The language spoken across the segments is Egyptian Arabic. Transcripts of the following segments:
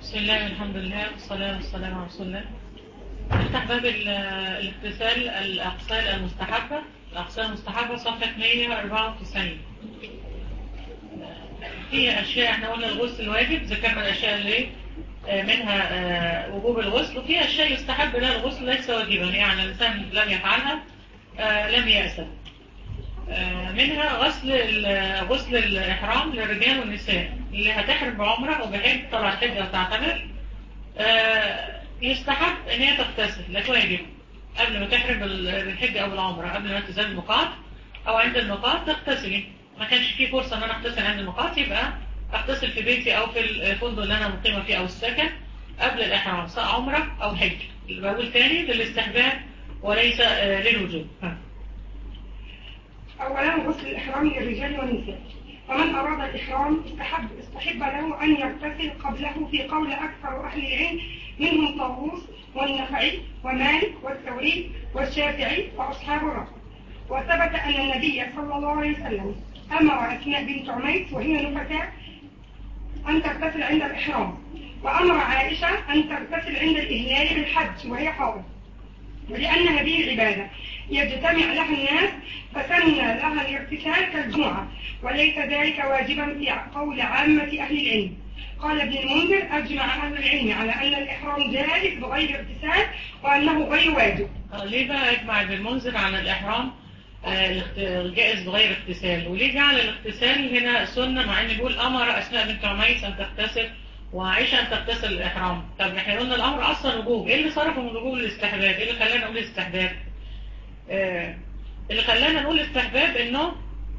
بسم الله والحمد لله والصلاة والسلام على رسول الله نفتح باب ال- الاغتسال الأغسال المستحبة الأغسال المستحبة صفحة 194 في أشياء احنا قلنا الغسل واجب ذكرنا الأشياء اللي آه، منها آه، وجوب الغسل وفي أشياء يستحب لها الغسل ليس واجبا يعني الإنسان لم يفعلها آه، لم يأسم آه، منها غسل ال- غسل الإحرام للرجال والنساء اللي هتحرم بعمرة أو بحج طلع حج أو تعتمر آه، يستحب إن هي تغتسل لا واجب قبل ما تحرم بال- بالحج أو بالعمرة قبل ما تنزل الميقات أو عند الميقات تغتسلي ما كانش في فرصة إن أنا أغتسل عند الميقات يبقى أغتسل في بيتي أو في الفندق اللي أنا مقيمة فيه أو السكن قبل الإحرام سواء عمرة أو حج بقول تاني للاستحباب وليس آه، للوجوب ها. أولا غسل الإحرام للرجال والنساء فمن أراد الإحرام استحب, استحب له أن يغتسل قبله في قول أكثر أهل العلم منهم طاووس والنخعي ومالك والثوري والشافعي وأصحاب الرأي وثبت أن النبي صلى الله عليه وسلم أمر أسماء بنت عميس وهي نفساء أن تغتسل عند الإحرام وأمر عائشة أن تغتسل عند الإهلال بالحج وهي حائض ولأن هذه العبادة يجتمع لها الناس فسن لها الاغتسال كالجمعة وليس ذلك واجبا في قول عامة أهل العلم قال ابن المنذر أجمع أهل العلم على أن الإحرام جائز بغير اغتسال وأنه غير واجب آه، ليه بقى اجمع ابن المنذر على الإحرام آه، الاخت- الجائز بغير اغتسال وليه جعل الاغتسال هنا سنة مع ان بيقول أمر أسماء بنت عميس أن تغتسل وعائشة أن تغتسل الإحرام طب احنا قلنا الأمر أصلا وجوب ايه اللي صرفه من الوجوب للاستحباب ايه اللي خلانا نقول استحباب آه، اللي خلانا نقول استحباب انه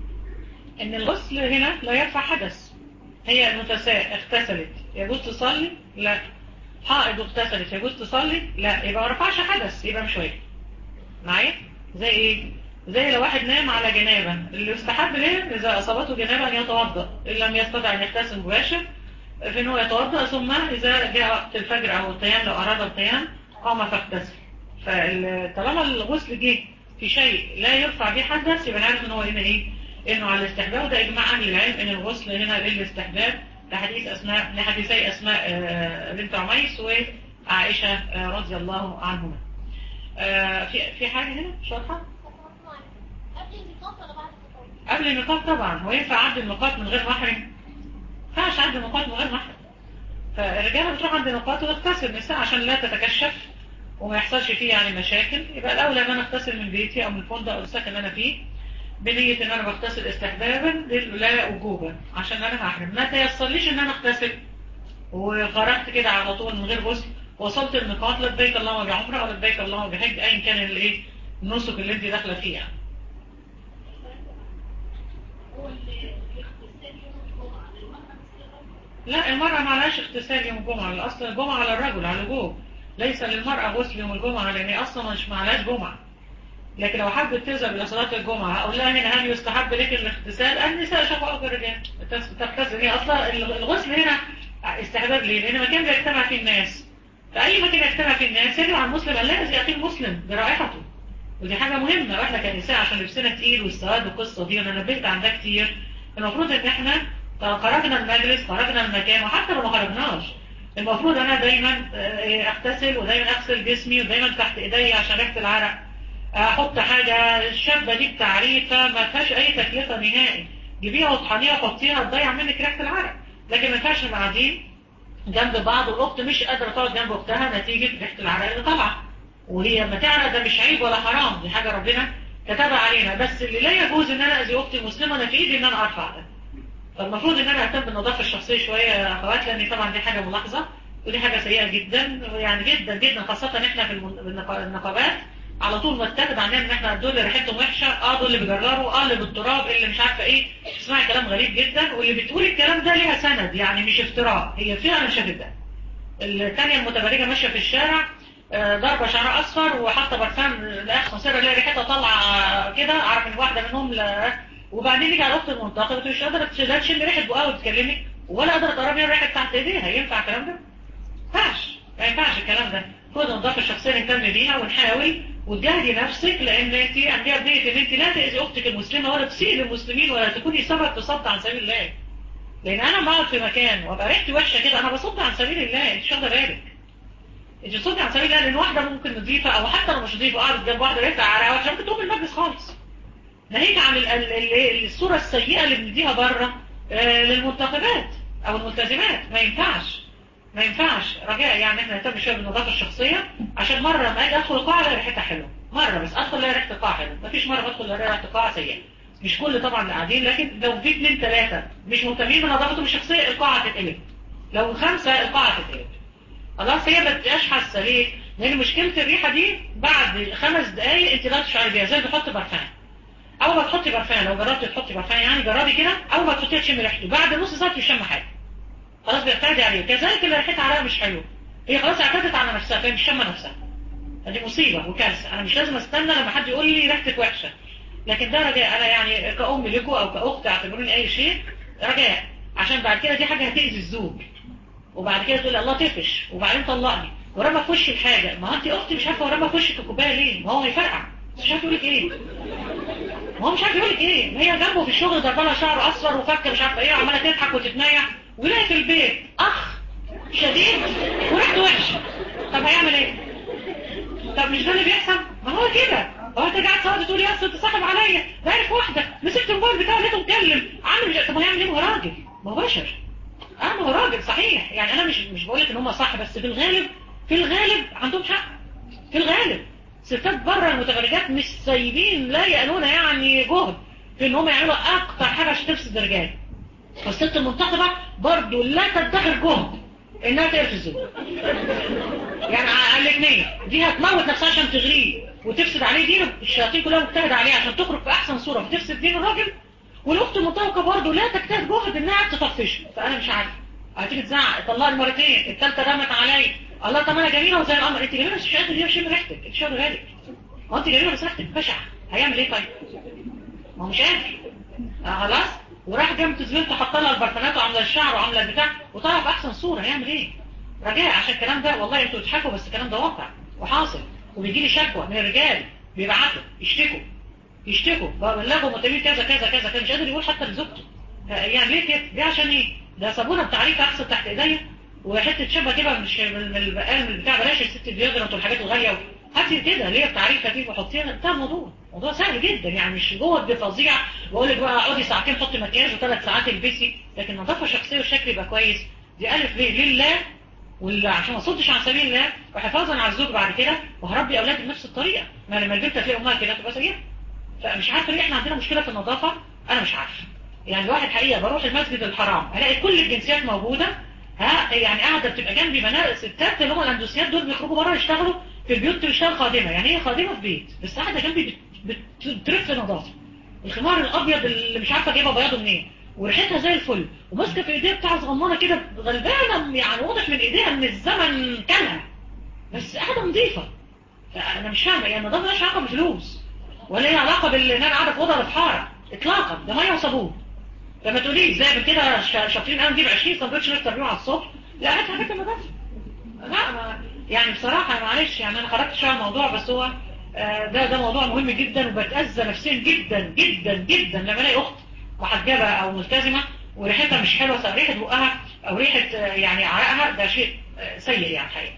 ان الغسل هنا لا يرفع حدث هي المتساء اغتسلت يجوز تصلي لا حائض اغتسلت يجوز تصلي لا يبقى ما رفعش حدث يبقى مش واجب معايا زي ايه زي لو واحد نام على جنابه اللي يستحب ليه اذا اصابته جنابه ان يتوضا ان لم يستطع ان يغتسل مباشر في ان هو يتوضا ثم اذا جاء وقت الفجر او القيام لو اراد القيام قام فاغتسل فطالما الغسل جه في شيء لا يرفع به حدث يبقى نعرف ان هو هنا ايه انه على الاستحباب وده اجماع اهل العلم ان الغسل هنا للاستحباب لحديث اسماء لحديثي اسماء آه، بنت عميس وعائشه آه، رضي الله عنهما آه، في في حاجه هنا مش واضحه قبل النقاط ولا بعد النقاط؟ قبل النقاط طبعا هو ينفع عد النقاط من غير محرم ما ينفعش عد النقاط من غير محرم فالرجاله بتروح عند النقاط وتغتسل النساء عشان لا تتكشف وما يحصلش فيه يعني مشاكل يبقى الاولى ان انا اغتسل من بيتي او من الفندق او السكن اللي انا فيه بنية ان انا بغتسل استحبابا لا وجوبا عشان انا هحرم ما تيسرليش ان انا اغتسل وخرجت كده على طول من غير غسل وصلت الميقات لبيك اللهم بعمره او لبيك اللهم بحج ايا كان الايه النسك اللي انت داخله فيه يعني هو اللي الاغتسال يوم الجمعة للمرأة بس للرجل؟ لا المرأة ما عليهاش اغتسال يوم الجمعة الأصل الجمعة على الرجل على الوجوب ليس للمرأة غسل يوم الجمعة لأن هي أصلا مش ما عليهاش جمعة لكن لو حبت تذهب إلى صلاة الجمعة أقول لها هنا هل يستحب لك الاغتسال النساء شقائق الرجال تغتسل هي أصلا الغسل هنا استحباب ليه؟ لأن مكان بيجتمع فيه الناس فأي مكان يجتمع فيه الناس يجب على المسلم أن لا يأذي أخيه المسلم برائحته ودي حاجة مهمة واحنا كنساء عشان لبسنا تقيل والسواد والقصة دي وانا نبهت عن ده كتير المفروض ان احنا لو خرجنا المجلس خرجنا المكان وحتى لو ما خرجناش المفروض انا دايما آه، اغتسل ودايما اغسل جسمي ودايما تحت ايدي عشان ريحة العرق احط حاجة الشابة دي بتعريفة ما فيهاش اي تكلفة نهائي جيبيها وطحنيها وحطيها تضيع منك ريحة العرق لكن ما ينفعش نبقى قاعدين جنب بعض والاخت مش قادرة تقعد جنب اختها نتيجة ريحة العرق اللي طالعه وهي لما تعرق ده مش عيب ولا حرام دي حاجة ربنا كتبها علينا بس اللي لا يجوز ان انا اذي اختي المسلمة انا في ايدي ان انا ارفع ده فالمفروض ان انا اهتم بالنظافة الشخصية شوية يا اخوات لان طبعا دي حاجة ملاحظة ودي حاجة سيئة جدا يعني جدا جدا خاصة ان احنا في المن- بالنقا- النقابات على طول متاخد عننا ان احنا دول اللي ريحتهم وحشة اه دول اللي بيجرروا اه اللي بالتراب اللي مش عارفة ايه تسمعي كلام غريب جدا واللي بتقول الكلام ده ليها سند يعني مش افتراء هي فعلا شافت ده الثانية المتبرجة ماشية في الشارع آه، ضربة شعر أصفر وحاطة برفان لأخ مصيرة اللي ريحتها طالعة كده أعرف إن واحدة منهم لا وبعدين يجي على أخت المنتقبة مش قادرة تش- لا تشم ريحة بقها وتكلمك ولا قادرة تقربي الريحة بتاعت إيديها ينفع الكلام ده؟ ما ينفعش ما ينفعش الكلام ده خد النظافة الشخصية نهتم بيها ونحاول وتجاهدي نفسك لأن أنت عندها بنية إن أنت لا تأذي أختك المسلمة ولا تسيء للمسلمين ولا تكوني سبب في صد عن سبيل الله لان انا بقعد في مكان وابقى ريحتي وحشه كده انا بصد عن سبيل الله انت مش واخده بالك انت بتصد عن سبيل الله لان واحده ممكن نظيفه او حتى لو مش نظيفه قاعده جنب واحده ريحتها على وحشه ممكن تقوم المجلس خالص ناهيك عن ال ال ال الصوره السيئه اللي بنديها بره آه للمنتخبات او الملتزمات ما ينفعش ما ينفعش رجاء يعني احنا نهتم شويه بالنظافه الشخصيه عشان مره ما اجي ادخل القاعه الاقي ريحتها حلوه مره بس ادخل الاقي ريحه القاعه حلوه مفيش مره بدخل الاقي ريحه القاعه سيئه مش كل طبعا اللي قاعدين لكن لو في اثنين ثلاثه مش مهتمين بنظافتهم الشخصيه القاعه هتتقلب لو خمسه القاعه هتتقلب خلاص هي ما بتبقاش حاسه ليه؟ لان مشكله الريحه دي بعد خمس دقائق انت لا تشعري بيها زي بتحط برفان اول ما تحطي برفان لو جربتي تحطي برفان يعني جربي كده اول ما تحطيها تشمي ريحته بعد نص ساعه تشم حاجه خلاص بيعتدي عليه كذلك اللي ريحتها عليها مش حلوه هي خلاص اعتدت على نفسها فهي مش شامه نفسها دي مصيبه وكارثه انا مش لازم استنى لما حد يقول لي ريحتك وحشه لكن ده رجاء انا يعني كأم لكم او كأخت اعتبروني اي شيء رجاء عشان بعد كده دي حاجه هتأذي الزوج وبعد كده تقول الله تفش وبعدين طلقني ورمى في وشي الحاجه ما انت اختي مش عارفه ورمى في وشك الكوبايه ليه ما هو هيفرقع مش عارف يقول لك ايه ما هو مش عارف يقول لك ايه ما هي جنبه في الشغل ضربه لها شعر اصفر وفكه مش عارفه ايه وعماله تضحك وتتنيح ويلاقي في البيت اخ شديد وريحته وحشه طب هيعمل ايه طب مش ده اللي بيحصل ما هو كده هو انت قاعد تقعد تقول يا اصل تصاحب عليا ده عارف واحده مسكت الموبايل بتاعه لقيته مكلم عامل مش طب هيعمل ايه ما هو راجل ما هو بشر اه ما هو راجل صحيح يعني انا مش مش بقول لك ان هم صح بس في الغالب في الغالب عندهم حق في الغالب ستات بره المتبرجات مش سايبين لا يقالون يعني جهد في ان هم يعملوا اكتر حاجه عشان تفسد الرجال فالست المنتخبه برضه لا تدخر جهد انها تقرف الزوج يعني على الاثنين دي هتموت نفسها عشان تغريه وتفسد عليه دينه الشياطين كلها مجتهده عليه عشان تخرج في احسن صوره فتفسد دين الراجل والاخت المنطلقه برضه لا تجتهد جهد انها تطفشه فانا مش عارف هتيجي تزعق طلعني مرتين الثالثه رمت عليا الله طب انا جميله وزي القمر انت جميله بس مش قادره تشم ريحتك انت شاطر غالك هو انت جميله بس ريحتك بشعه هيعمل ايه طيب ما هو مش قادر آه خلاص وراح جنب زميلته حط لها البرفانات وعامله الشعر وعامله البتاع وطلع في احسن صوره هيعمل ايه رجاء عشان الكلام ده والله انتوا بتضحكوا بس الكلام ده واقع وحاصل وبيجي لي شكوى من الرجال بيبعتوا يشتكوا يشتكوا بلغوا متابعين كذا كذا كذا كان مش قادر يقول حتى لزوجته يعني ليه كده دي عشان ايه ده صابونه بتعريف احسن تحت ايديا وحته شبه كده مش من البقال من البتاع بلاش الست الديودرنت والحاجات الغاليه هاتي كده اللي هي بتعريف خفيف وحطيها انتهى الموضوع موضوع سهل جدا يعني مش جهد فظيع بقول لك بقى اقعدي ساعتين حطي مكياج وثلاث ساعات البسي لكن نظافه شخصيه والشكل يبقى كويس دي الف ليه لله واللي عشان ما اصدش عن سبيل الله وحفاظا على الزوج بعد كده وهربي اولادي بنفس الطريقه ما لما البنت تلاقي امها كده تبقى سيئه فمش عارفه ليه احنا عندنا مشكله في النظافه انا مش عارفه يعني الواحد حقيقه بروح المسجد الحرام الاقي كل الجنسيات موجوده ها يعني قاعده بتبقى جنبي بنات ستات اللي هم الاندوسيات دول بيخرجوا بره يشتغلوا في البيوت تشتغل خادمه يعني هي خادمه في بيت بس قاعده جنبي بترف نظافه الخمار الابيض اللي مش عارفه جايبه بياضه منين وريحتها زي الفل وماسكه في ايديها بتاع صغننه كده غلبانه يعني واضح من ايديها ان الزمن كلها بس قاعده نظيفه فانا مش فاهمه يعني النظافه مالهاش علاقه بالفلوس ولا ليها علاقه بان انا قاعده في اوضه في اطلاقا ده ميه وصابون لما تقولي ازاي من كده شاطرين انا نجيب 20 سندوتش نفطر بيهم على الصبح لا هات حاجات النظافه لا ما يعني بصراحه معلش يعني انا خرجت شويه الموضوع بس هو ده ده موضوع مهم جدا وبتاذى نفسيا جدا جدا جدا لما الاقي اخت محجبه او ملتزمه وريحتها مش حلوه سواء ريحه بقها او ريحه يعني عرقها ده شيء سيء يعني حقيقه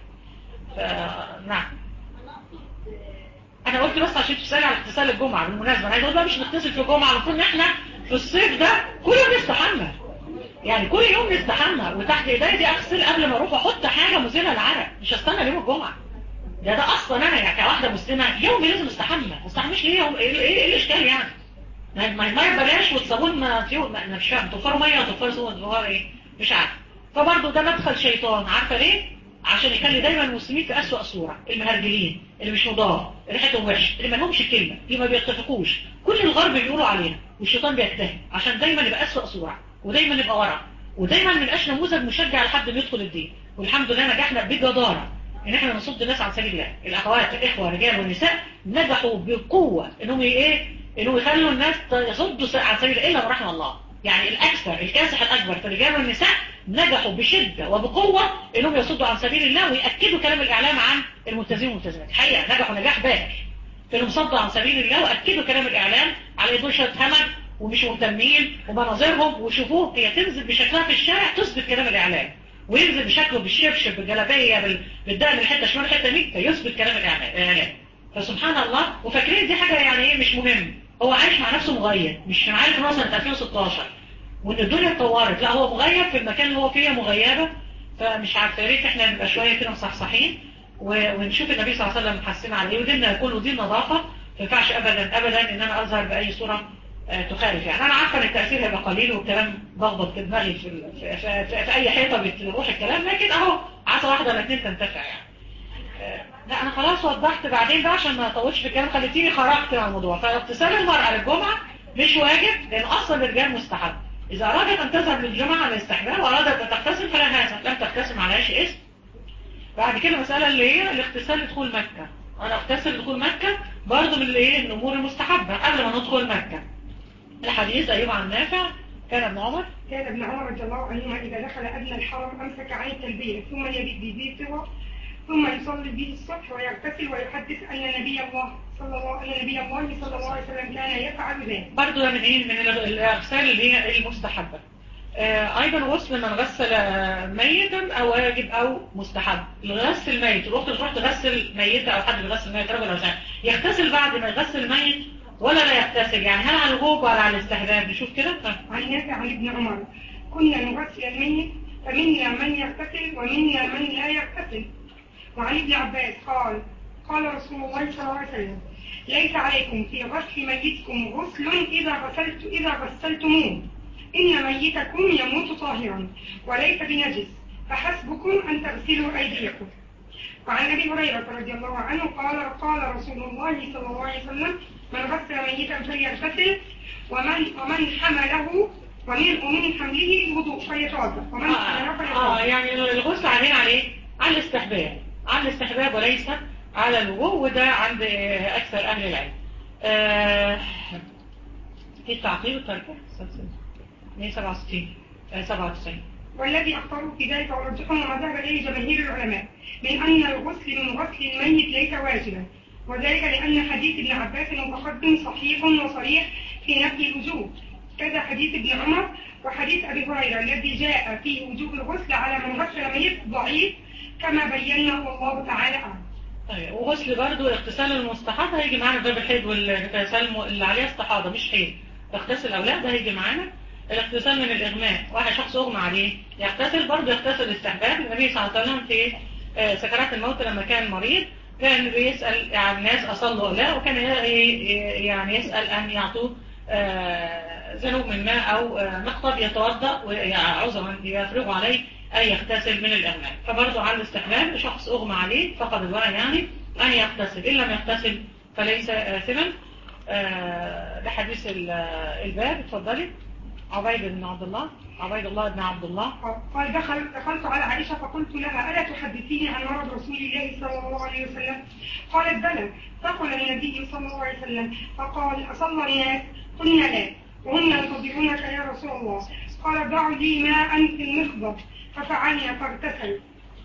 نعم انا قلت بس عشان تسالي على اغتسال الجمعه بالمناسبه انا عايز اقول بقى مش نغتسل في الجمعه المفروض ان احنا في الصيف ده كل يوم نستحمى يعني كل يوم نستحمى وتحت ايديا دي اغسل قبل ما اروح احط حاجه مزيله للعرق مش هستنى يوم الجمعه ده ده اصلا انا يعني كواحده مسلمه يومي لازم استحمى ما استحملش ليه يوم ايه ايه الاشكال يعني ما الميه بلاش والصابون فيو انا مش فاهم توفروا ميه وتوفروا صابون توفروا ايه مش عارف فبرضه ده مدخل شيطان عارفه ليه عشان يخلي دايما المسلمين في اسوء صوره المهرجلين اللي مش نضاف ريحتهم وحش اللي ما لهمش الكلمه اللي ما بيتفقوش كل الغرب بيقولوا علينا والشيطان بيجتهد عشان دايما يبقى اسوء صوره ودايما نبقى ورا ودايما ما نبقاش نموذج مشجع لحد ما يدخل الدين والحمد لله نجحنا بجداره ان احنا نصد الناس عن سبيل الله الاخوات الاخوه الرجال والنساء نجحوا بقوه انهم ايه انهم يخلوا الناس يصدوا عن سبيل الله الا من رحم الله يعني الاكثر الكاسح الاكبر في الرجال والنساء نجحوا بشده وبقوه انهم يصدوا عن سبيل الله وياكدوا كلام الاعلام عن الملتزمين والملتزمات حقيقه نجحوا نجاح باهر في انهم صدوا عن سبيل الله واكدوا كلام الاعلام على دول شويه همج ومش مهتمين ومناظرهم وشوفوه هي تنزل بشكلها في الشارع تثبت كلام الاعلام وينزل بشكله بالشبشب بالجلابيه بال- بالدقن الحته شمال الحته دي فيثبت كلام الإعلام- الاعلام فسبحان الله وفاكرين دي حاجه يعني ايه مش مهم هو عايش مع نفسه مغيب مش عارف ان هو سنه 2016 وان الدنيا اتطورت لا هو مغيب في المكان اللي هو فيه مغيبه فمش عارفه يا ريت احنا نبقى شويه كده مصحصحين و- ونشوف النبي صلى الله عليه وسلم محسن على ايه وديننا كله دين نظافه ما ينفعش ابدا ابدا ان انا اظهر باي صوره آه، تخالف يعني انا عارفه ان التاثير هيبقى قليل والكلام بخبط في دماغي في, ال- في, في, في, في اي حيطه بتروح الكلام لكن اهو عصا واحده ولا اتنين تنتفع يعني آه، لا انا خلاص وضحت بعدين بقى عشان ما اطولش في الكلام خليتيني خرجت عن الموضوع فاغتسال المرأة للجمعة مش واجب لان اصلا الرجال مستحب اذا ارادت ان تذهب للجمعة على الاستحباب وارادت ان تغتسل فلا هذا لم تغتسل معلهاش اسم بعد كده مسألة اللي هي الاغتسال لدخول مكة انا اغتسل لدخول مكة برضه من الايه من الامور المستحبة قبل ما ندخل مكة الحديث ايوب عن نافع كان ابن عمر كان ابن عمر رضي الله عنهما إذا دخل أدنى الحرم أمسك عن التلبية ثم يبيت بذي سوى ثم يصلي به الصبح ويغتسل ويحدث أن نبي الله صلى الله أن نبي الله صلى الله عليه وسلم كان يفعل ذلك. برضو ده من ايه من الأغ- الاغسال اللي هي المستحبة آه، ايضا غسل من غسل آه، ميتا او واجب او مستحب الغسل الميت الاخت تروح تغسل ميتة او حد بيغسل ميت رجل او سنة يغتسل بعد ما يغسل الميت ولا لا يغتسل يعني هل على الوجوب ولا على الاستحباب نشوف كده آه. عن نافع عن ابن عمر كنا نغسل الميت فمنا من يغتسل ومنا من لا يغتسل وعن ابن عباس قال قال رسول الله صلى الله عليه وسلم ليس عليكم في غسل ميتكم غسل إذا غسلت إذا غسلتموه إن ميتكم يموت طاهرا وليس بنجس فحسبكم أن تغسلوا أيديكم وعن أبي هريرة رضي الله عنه قال قال رسول الله صلى الله عليه وسلم من غسل ميتا فليغتسل ومن ومن حمله ومن ومن حمله الوضوء فليتوضا ومن حمله آه, اه فليتوضا يعني الغسل علينا عليه على الاستحباب على الاستحباب وليس على الوجوب وده عند آه، اكثر اهل العلم آه، في التعقيب والتركة 167 آه، 97 والذي أختاره في ذلك ورجحه ما ذهب إليه جماهير العلماء من أن الغسل من غسل الميت ليس واجبا وذلك لأن حديث ابن عباس المتقدم صحيح وصريح في نفي الوجوب كذا حديث ابن عمر وحديث أبي هريرة الذي جاء فيه وجوب الغسل على من غسل ميت ضعيف كما بينا والله تعالى أعلم طيب وغسل برضو اغتسال المستحاضة هيجي معانا باب الحيض والاغتسال اللي عليها استحاضة مش حيض اغتسل أو لا ده هيجي معانا الاغتسال من الإغماء واحد شخص أغمى عليه يغتسل برضو يغتسل استحباب النبي صلى الله عليه وسلم في آه، سكرات الموت لما كان مريض كان بيسأل عن الناس أصلوا أو لا وكان ي- ي- يعني يسأل أن يعطوه آه، ذنوب من ماء أو آه، مقطب يتوضأ وعذرا يفرغ عليه أن يغتسل من الإغماء فبرضو على الاستحباب شخص أغمى عليه فقد الوعي يعني أن يغتسل إن لم يغتسل فليس آثما آه، ده حديث ال- الباب اتفضلي عبيد بن عبد الله عبيد الله بن عبد الله قال دخل دخلت على عائشة فقلت لها ألا تحدثيني عن مرض رسول الله صلى الله عليه وسلم قالت بلى فقل النبي صلى الله عليه وسلم فقال أصلى الناس قلنا لا وهم ينتظرونك يا رسول الله قال ضعوا لي ماء في المخضب ففعلنا فاغتسل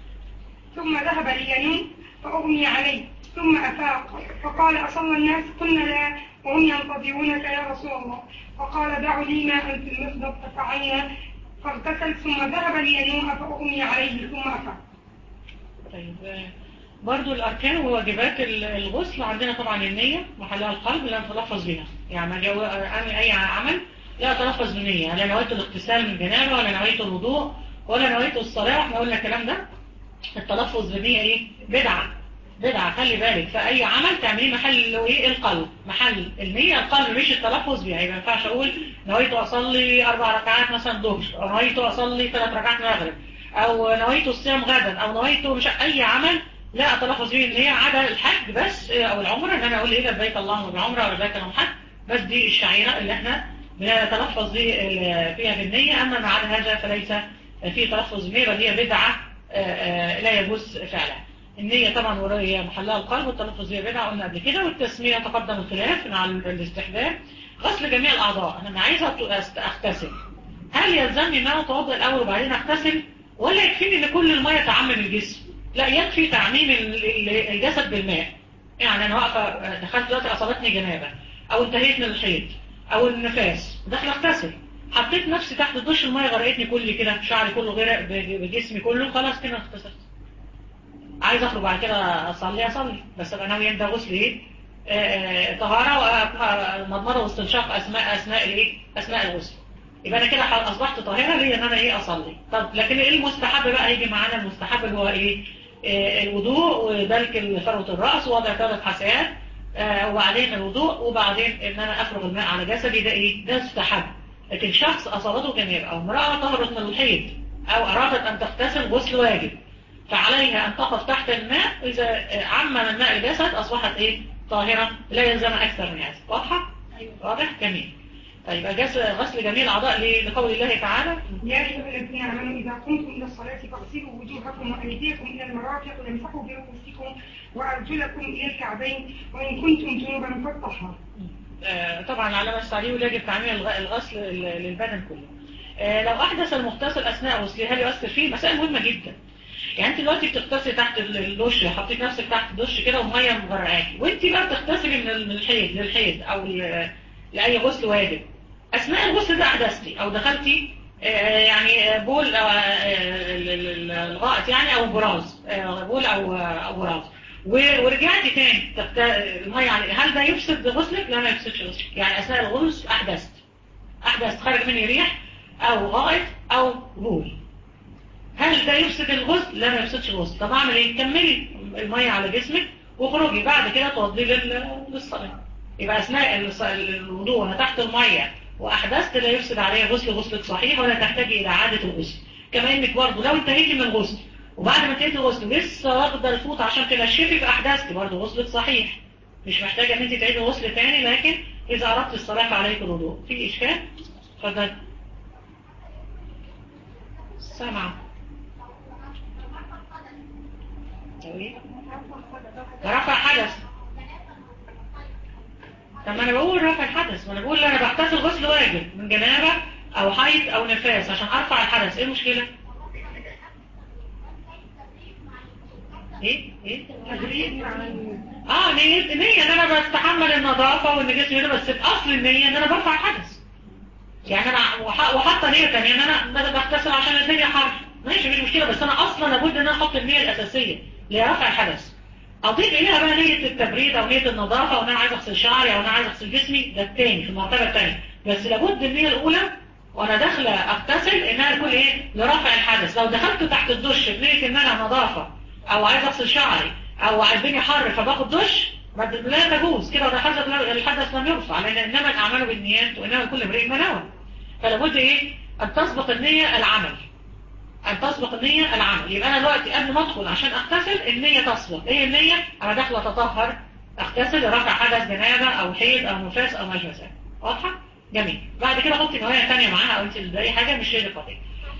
ثم ذهب لينوم فأغمي عليه ثم أفاق فقال أصلى الناس قلنا لا وهم ينتظرونك يا رسول الله فقال دعوا لي ماء في المخضب ففعلنا فاغتسل ثم ذهب لينوم فأغمي عليه ثم أفاق طيب آه، برضو الأركان وواجبات ال- الغسل عندنا طبعا النية محلها القلب لا نتلفظ بها يعني ما جو- أعمل أي عمل لا أتلفظ بالنية لا نويت الاغتسال من جنابة ولا نويت الوضوء ولا نويت الصلاة احنا قلنا الكلام ده التلفظ بالنية ايه بدعة بدعة خلي بالك في أي عمل تعمليه محل ايه القلب محل النية القلب مش التلفظ بيها يبقى ما ينفعش أقول نويت أصلي أربع ركعات مثلا ظهر أو نويت أصلي ثلاث ركعات مغرب أو نويت الصيام غدا أو نويت مش أي عمل لا أتلفظ به النية عدا الحج بس إيه، أو العمرة إن أنا أقول إيه لبيك اللهم بعمرة أو لبيك اللهم حج بس دي الشعيرة اللي إحنا بنتلفظ دي ال- فيها بالنية أما ما عدا هذا فليس فيه تلفظ بالنية بل هي بدعة آه، آه، لا يجوز فعلها النية طبعا وهي محلها القلب والتلفظ هي بدعة قلنا قبل كده والتسمية تقدم الخلاف مع ال- الاستحباب غسل جميع الأعضاء أنا عايزة أت- أغتسل هل يلزمني ان انا اتوضا الاول وبعدين اغتسل ولا يكفيني ان كل الميه تعمم الجسم لا يكفي تعميم ال- ال- الجسد بالماء يعني انا واقفه دخلت دلوقتي اصابتني جنابه او انتهيت من الحيض او النفاس داخل اغتسل حطيت نفسي تحت الدش الميه غرقتني كلي كده شعري كله غرق ب- بجسمي كله خلاص كده اغتسلت عايز اخرج بعد كده اصلي اصلي بس ابقى ناوي ده غسل ايه آه، آه، طهاره ومضمضه واستنشاق اثناء اثناء الايه اثناء الغسل يبقى انا كده ح- اصبحت طاهره ليا ان انا ايه اصلي طب لكن ايه المستحب بقى يجي معانا المستحب اللي هو ايه آه، الوضوء ودلك فروه الراس ووضع ثلاث حسيات آه، وبعدين الوضوء وبعدين ان انا افرغ الماء على جسدي ده ايه ده مستحب لكن شخص اصابته جنابه او امراه طهرت من الحيض او ارادت ان تغتسل غسل واجب فعليها ان تقف تحت الماء اذا عمم الماء الجسد اصبحت ايه طاهره لا يلزم اكثر من هذا واضحه واضح جميل طيب جس- غسل جميع الاعضاء ل- لقول الله تعالى يا أيها الذين آمنوا إذا قمتم إلى الصلاة فاغسلوا وجوهكم وأيديكم إلى المرافق وامسحوا برؤوسكم وأرجلكم إلى الكعبين وإن كنتم جنبا فاطهروا آه، طبعا العلامة السعدي يجب تعميم الغ- الغسل لل- للبدن كله آه، لو أحدث المغتسل أثناء غسله هل يؤثر فيه؟ مسائل مهمة جدا يعني انت دلوقتي بتغتسلي تحت ال- الدش حطيت نفسك تحت الدش كده وميه مغرقاكي وانت بقى بتغتسلي من ال- من الحيض للحيض او ل- لاي غسل واجب اثناء الغسل ده احدثتي او دخلتي آه، يعني آه، بول آه، آه، ال- ال- ال- الغائط يعني او براز آه، بول او او براز و- ورجعتي تاني تغت- الميه عليه هل ده يفسد غسلك؟ لا ما يفسدش غسلك يعني اثناء الغسل احدثت احدث خرج مني ريح او غائط او بول هل ده يفسد الغسل؟ لا ما يفسدش الغسل طب اعمل ايه؟ كملي المية على جسمك واخرجي بعد كده توضي لل- للصلاة يبقى اثناء الص- الوضوء وانا تحت المية واحدثت لا يفسد عليا غسل غسلك صحيح ولا تحتاجي الى اعادة الغسل كما انك برضه لو انتهيتي من الغسل وبعد ما انتهيتي الغسل لسه واخده الفوط عشان تنشفي يبقى احدثتي برضه غسلك صحيح مش محتاجه ان انت تعيدي غسل تاني لكن اذا اردت الصلاة فعليك الوضوء في اشكال؟ اتفضل سامعه رفع حدث طب ما انا بقول رفع الحدث ما انا بقول انا بغتسل غسل واجب من جنابه او حيض او نفاس عشان ارفع الحدث ايه المشكله ايه ايه تجريد مع اه نية نية ان انا بستحمل النظافة وان جسمي ده بس الاصل النية ان انا برفع الحدث يعني انا وح- وحاطه نية تانية ان انا بدأ بغتسل عشان الدنيا حر ماشي مش مشكلة بس انا اصلا لابد ان انا احط النية الاساسية لرفع الحدث اضيف اليها بقى نية التبريد او نية النظافة وان انا عايز اغسل شعري او ان انا عايز اغسل جسمي ده التاني في المرتبة التانية بس لابد النية الاولى وانا داخله اغتسل انها تكون ايه لرفع الحدث لو دخلت تحت الدش بنية ان انا نظافة او عايز اغسل شعري او الدنيا حر فباخد دش ما د- لا تجوز كده وده حدث الحدث لم يرفع لان انما الاعمال بالنيات وانما كل امرئ ما نوى فلابد ايه ان تسبق النية العمل ان تسبق النية العمل يبقى انا دلوقتي قبل ما ادخل عشان اغتسل النية تسبق ايه النية انا داخله اتطهر اغتسل رفع حدث جنابه او حيض او نفاس او ما شابه ذلك واضحه جميل بعد كده حطي نوايا ثانيه معاها او انت اي حاجه مش هي القضيه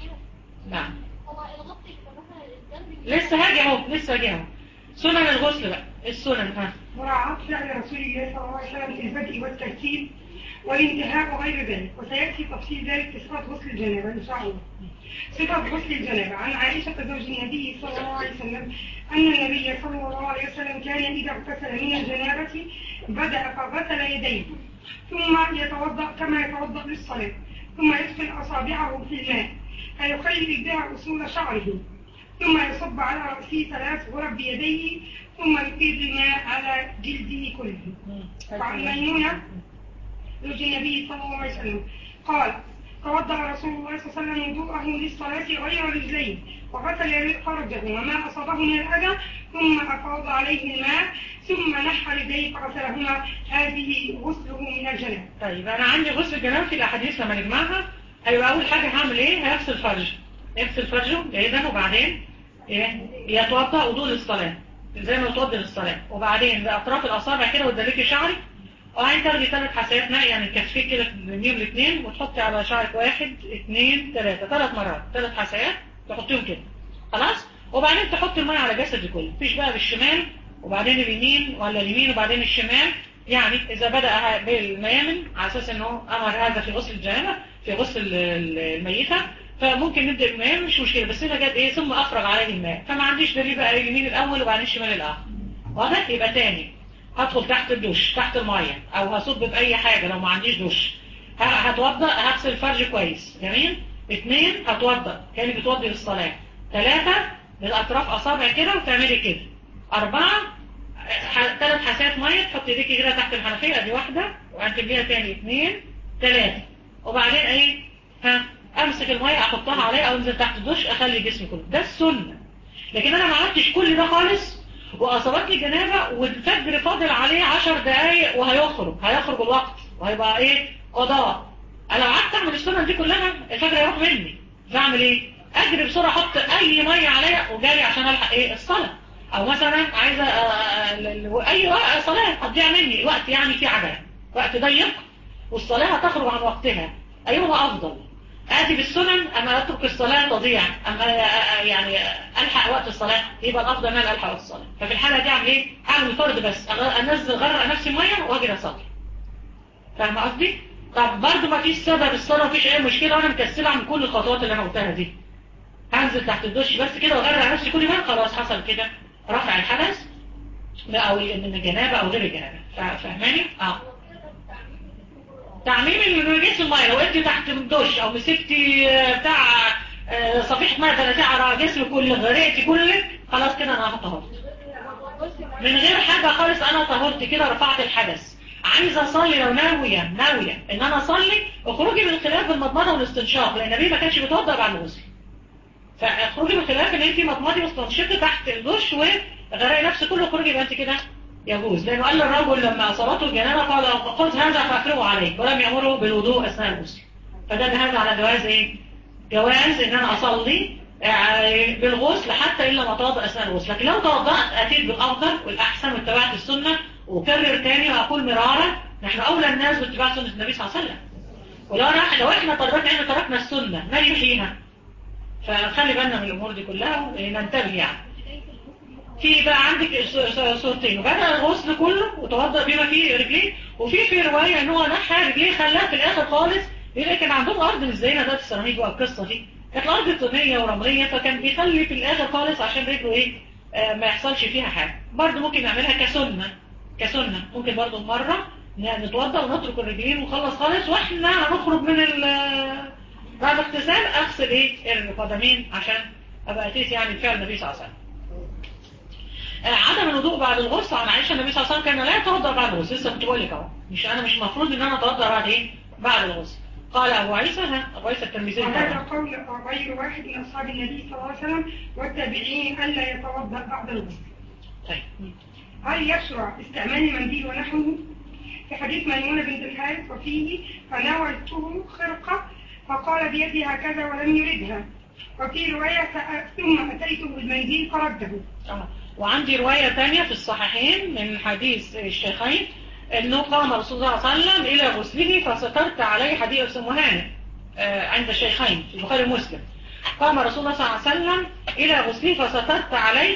نعم هو الغسل يبقى مثلا الجنب لسه هاجي اهو لسه هاجي اهو سنن الغسل بقى السنن ها مراعاة فعل رسول الله صلى الله عليه وسلم في البدء والترتيب والانتهاء وغير ذلك وسيأتي تفصيل ذلك في صفة غسل الجنابة إن شاء الله صفة غسل الجنابة عن عائشة زوج النبي صلى الله عليه وسلم أن النبي صلى الله عليه وسلم كان إذا اغتسل من الجنابة بدأ فغسل يديه ثم يتوضأ كما يتوضأ للصلاة ثم يدخل أصابعه في الماء فيخلل بها أصول شعره ثم يصب على رأسه ثلاث غرب بيديه ثم يفيض الماء على جلده كله وعن ميمونة زوج النبي صلى الله عليه وسلم قال توضأ رسول الله صلى الله عليه وسلم وضوءه للصلاة غير رجلين وغسل فرجه وما أصابه من الأذى ثم أفاض عليه الماء ثم نحى رجليه فغسلهما هذه غسله من الجنابة طيب انا عندي غسل الجنابه في الاحاديث لما نجمعها هيبقى اول حاجه هعمل ايه هيغسل فرجه يغسل فرجه جيدا وبعدين ايه يتوضا وضوء للصلاه زي ما يتوضا للصلاه وبعدين باطراف الاصابع كده وتدلكي شعرك وبعدين تاخدي ثلاث حساسات ماء يعني تكفيك كده تلميهم الاثنين وتحطي على شعرك واحد اثنين ثلاثه ثلاث مرات ثلاث حساسات تحطيهم كده خلاص وبعدين تحطي الميه على جسدك كله مفيش بقى بالشمال وبعدين اليمين ولا اليمين وبعدين الشمال يعني إذا بدأ بالميامن على أساس أنه أمر هذا في غسل الجنابة في غسل ال- الميتة فممكن نبدأ بالميامن مش مشكلة بس هنا جت إيه ثم أفرغ عليه الماء فما عنديش دليل بقى اليمين الأول وبعدين الشمال الآخر واضح يبقى تاني هدخل تحت الدش تحت المية أو هصب بأي حاجة لو ما عنديش دش ه- هتوضأ هغسل الفرج كويس جميل اثنين هتوضأ كانك بتوضي للصلاة ثلاثة للأطراف أصابع كده وتعملي كده أربعة ثلاث حسات مية تحط ايديكي كده تحت الحنفية ادي واحدة وهتجيبيها تاني اثنين ثلاثة وبعدين ايه ها امسك المية احطها عليها او انزل تحت الدش اخلي جسمي كله ده السنة لكن انا ما عملتش كل ده خالص واصابتني جنابة والفجر فاضل عليه عشر دقايق وهيخرج هيخرج الوقت وهيبقى ايه قضاء انا لو قعدت اعمل السنة دي كلها الفجر هيروح مني فاعمل ايه اجري بسرعة احط اي مية عليا وجاري عشان الحق ايه الصلاة او مثلا عايزة آه، آه، ل- ل- اي وقت صلاة هتضيع مني وقت يعني في عجلة وقت ضيق والصلاة هتخرج عن وقتها ايهما افضل ادي بالسنن اما اترك الصلاة تضيع اما آه، آه، يعني الحق وقت الصلاة يبقى الافضل ان انا الحق وقت الصلاة ففي الحالة دي اعمل ايه اعمل الفرض بس أغ- انزل غرق نفسي مية واجري اصلي فاهم قصدي طب برضه ما فيش سبب الصلاة مفيش اي مشكلة وانا مكسلة عن كل الخطوات اللي انا قلتها دي هنزل تحت الدش بس كده واغرق نفسي كل ما خلاص حصل كده رفع الحدث لا او من الجنابة او غير الجنابة فا- فاهماني اه تعميم النجاس المية لو انت تحت الدش او مسكتي آه، بتاع آه، صفيحة مية ثلاثة على جسمك كله غرقتي كلك خلاص كده انا طهرت من غير حاجة خالص انا طهرت كده رفعت الحدث عايزة اصلي لو ناوية ناوية ان انا اصلي اخرجي من الخلاف بالمضمضة والاستنشاق لان النبي ما كانش بيتوضا بعد الغسل فاخرجي من الخلاف ان انت مضمضي واستنشقي تحت الدش وغرقي نفسك كله اخرجي يبقى انت كده يجوز لانه قال للرجل لما اصابته الجنابه قال خذ هذا فافرغه عليك ولم يامره بالوضوء اثناء الغسل فدل هذا على جواز ايه جواز ان انا اصلي آه، بالغسل حتى الا ما اتوضا اثناء الغسل لكن لو توضات اتيت بالافضل والاحسن واتبعت السنه وكرر تاني واقول مرارا نحن اولى الناس باتباع سنه النبي صلى الله عليه وسلم ولو راح لو احنا تركنا احنا تركنا السنه ما يحييها فخلي بالنا من الامور دي كلها وننتبه يعني في بقى عندك ص- ص- صورتين وبدأ الغسل كله وتوضأ بما فيه رجليه وفي في رواية ان هو نحى رجليه خلاها في الاخر خالص يقول لك كان عندهم ارض مش زينا ده السيراميك بقى القصة دي كانت الارض طينية ورملية فكان بيخلي في الاخر خالص عشان رجله ايه آه ما يحصلش فيها حاجة برضه ممكن نعملها كسنة كسنة ممكن برضه مرة ن- نتوضأ ونترك الرجلين ونخلص خالص واحنا هنخرج من ال بعد اغتسال اغسل ايه القدمين عشان ابقى اتيت يعني بفعل النبي صلى الله عليه وسلم آه، عدم الوضوء بعد الغسل عن عائشة النبي صلى الله عليه وسلم كان لا يتوضا بعد الغسل لسه كنت بقول لك اهو مش انا مش المفروض ان انا اتوضا بعد ايه بعد الغسل قال ابو عيسى ها ابو عيسى الترمذي وهذا طبعا قول غير واحد من أصحاب النبي صلى الله عليه وسلم والتابعين ألا يتوضأ بعد الغسل طيب هل يشرع استعمال المنديل ونحوه في حديث ميمونة بنت الحارث وفيه فناولته خرقة فقال بيدي هكذا ولم يردها وفي رواية فأ- ثم أتيته بالمنديل فرده آه. وعندي رواية تانية في الصحيحين من حديث الشيخين انه قام رسول الله صلى الله عليه وسلم الى غسله فسترت عليه حديث ام هانئ آه، عند الشيخين في البخاري ومسلم قام رسول الله صلى الله عليه وسلم الى غسله فسترت عليه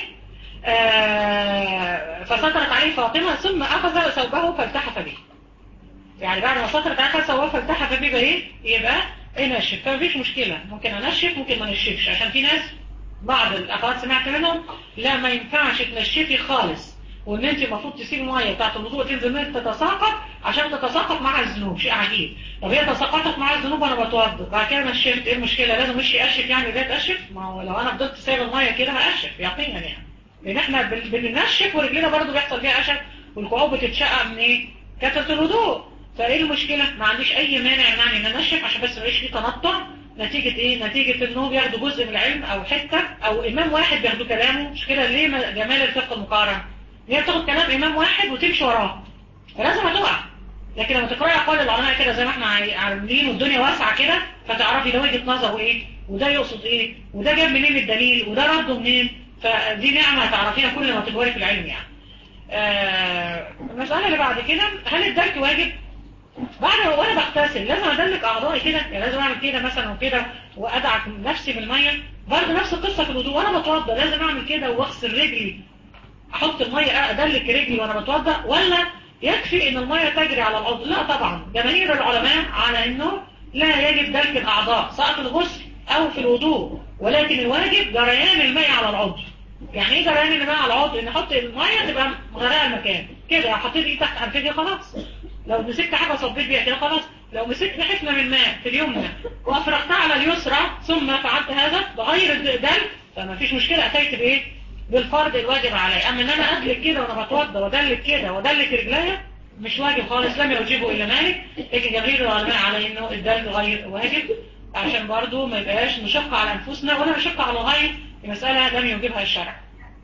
آه، فسترت عليه فاطمة ثم اخذ ثوبه فالتحف به يعني بعد ما سترت عليه ثوبه فالتحف به يبقى ايه يبقى انشف فمفيش مشكلة ممكن انشف ممكن ما نشفش عشان في ناس بعض الاخوات سمعت منهم لا ما ينفعش تنشفي خالص وان انت المفروض تسيبي الميه بتاعت الوضوء تنزل منك تتساقط عشان تتساقط مع الذنوب شيء عجيب طب هي تساقطت مع الذنوب وانا بتوضى بعد كده نشفت ايه المشكله لازم مش يقشف يعني ده تقشف ما هو لو انا فضلت سايب الميه كده هقشف يقينا يعني لان احنا بن- بننشف ورجلنا برضو بيحصل فيها قشف والكعوب بتتشقق من ايه كثره الوضوء فايه المشكله ما عنديش اي مانع يعني ان انشف عشان بس ما يبقاش فيه تنطع نتيجة ايه نتيجة انهم بياخدوا جزء من العلم او حتة او امام واحد بياخدوا كلامه مش كده ليه ما- جمال الفقه المقارن هي بتاخد كلام امام واحد وتمشي وراه فلازم هتقع لكن لما تقرأي اقوال العلماء كده زي ما احنا عاي- عاملين والدنيا واسعة كده فتعرفي ده وجهة نظره ايه وده يقصد ايه وده جاب منين الدليل وده رده منين فدي نعمة هتعرفيها كل ما تكبري في العلم يعني آه المسألة اللي بعد كده هل الدرك واجب بعد وانا بغتسل لازم ادلك اعضائي كده يعني لازم اعمل كده مثلا وكده وادعك نفسي بالميه برضه نفس القصه في الوضوء وانا بتوضى لازم اعمل كده واغسل رجلي احط الميه ادلك رجلي وانا بتوضى ولا يكفي ان الميه تجري على العضو لا طبعا جماهير العلماء على انه لا يجب دلك الاعضاء سواء في الغسل او في الوضوء ولكن الواجب جريان الماء على العضو يعني ايه جريان الماء على العضو ان احط الميه تبقى مغرقه المكان كده حطيت ايدي تحت انفجي خلاص لو مسكت حاجه صبيت بيها كده خلاص لو مسكت حفنة من ماء في اليمنى وافرغتها على اليسرى ثم فعلت هذا بغير الدلك فما فيش مشكلة اتيت بايه بالفرض الواجب علي اما ان انا ادلك كده وانا بتوضى وادلك كده وادلك رجليا مش واجب خالص لم يوجبه الا مالك لكن جماهير العلماء على انه الدلك غير واجب عشان برضو ما يبقاش مشقة على انفسنا ولا مشقة على الغير مسألة لم يوجبها الشرع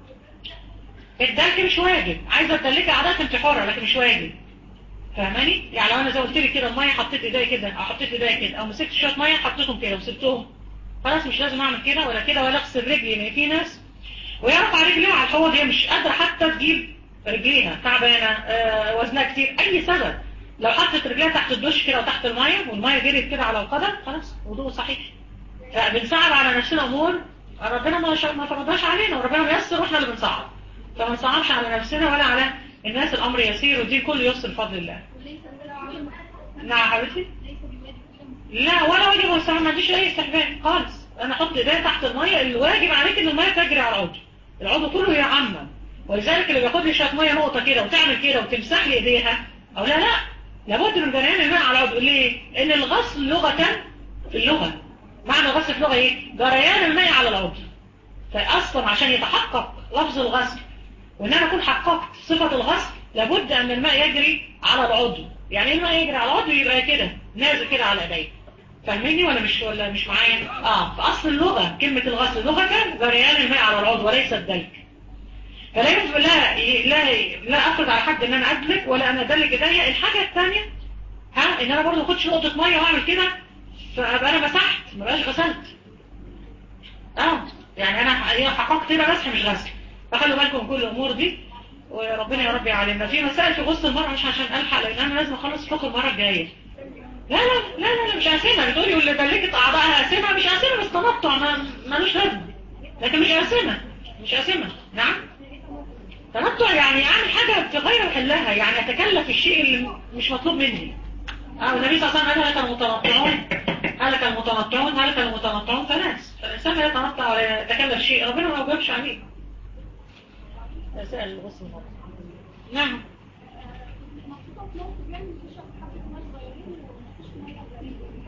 الدلك مش واجب عايزة تدلكي عادات انت حرة لكن مش واجب فاهماني يعني لو انا زي قلت لك كده الميه حطيت ايديا كده او حطيت ايديا كده او مسكت شويه ميه حطيتهم كده وسبتهم خلاص مش لازم اعمل كده ولا كده ولا اغسل رجلي لان في ناس ويرفع رجليها على الحوض هي مش قادره حتى تجيب رجليها تعبانه آه وزنها كتير اي سبب لو حطت رجليها تحت الدش كده وتحت الميه والميه جريت كده على القدم خلاص وضوء صحيح فبنصعب على نفسنا امور ربنا ما ما فرضهاش علينا وربنا بيسر واحنا اللي بنصعب فما نصعبش على نفسنا ولا على الناس الامر يسير والدين كله يسر بفضل الله وليس بالواجب نعم حبيبتي ليس بالواجب لا ولا واجب ولا ما عنديش اي استحباب خالص انا احط ايديا تحت الميه الواجب عليك ان الميه تجري على العضو العضو كله يعمم ولذلك اللي بياخد لي شويه ميه نقطه كده وتعمل كده وتمسح لي ايديها او لا لا لابد من جريان الماء على العضو ليه ان الغسل لغه في اللغه معنى الغسل في اللغه ايه جريان الماء على العضو فاصلا عشان يتحقق لفظ الغسل وان انا اكون حققت صفه الغسل لابد ان الماء يجري على العضو يعني ايه الماء يجري على العضو يبقى كده نازل كده على ايديا فاهميني ولا مش ولا مش معايا اه في اصل اللغه كلمه الغسل لغه جريان الماء على العضو وليس الدلك فلا ينفع لا لا لا افرض على حد ان انا ادلك ولا انا ادلك ايديا الحاجه الثانيه ها ان انا برضه اخدش نقطه ميه واعمل كده فابقى انا مسحت ما بقاش غسلت اه يعني انا حققت هنا مسح مش غسل فخلوا بالكم من كل الامور دي وربنا يا رب يعلمنا في مسائل في غسل المرأة مش عشان الحق لان انا لازم اخلص فقه المرة الجاية لا لا لا لا, لا مش قاسمة بتقولي واللي دلكت اعضائها قاسمة مش قاسمة بس تنطع ما ملوش لازمة لكن مش قاسمة مش قاسمة نعم تنطع يعني اعمل حاجة تغير محلها يعني اتكلف الشيء اللي مش مطلوب مني اه والنبي صلى الله عليه وسلم قال هلك المتنطعون هلك المتنطعون هلك المتنطعون ثلاث فالانسان لا يتنطع ولا يتكلف شيء ربنا ما يوجبش عليه مسائل الغسل المرأة نعم مبسوطة في موقف يعني في شخص حبة ناس صغيرين ومفيش مية قليلة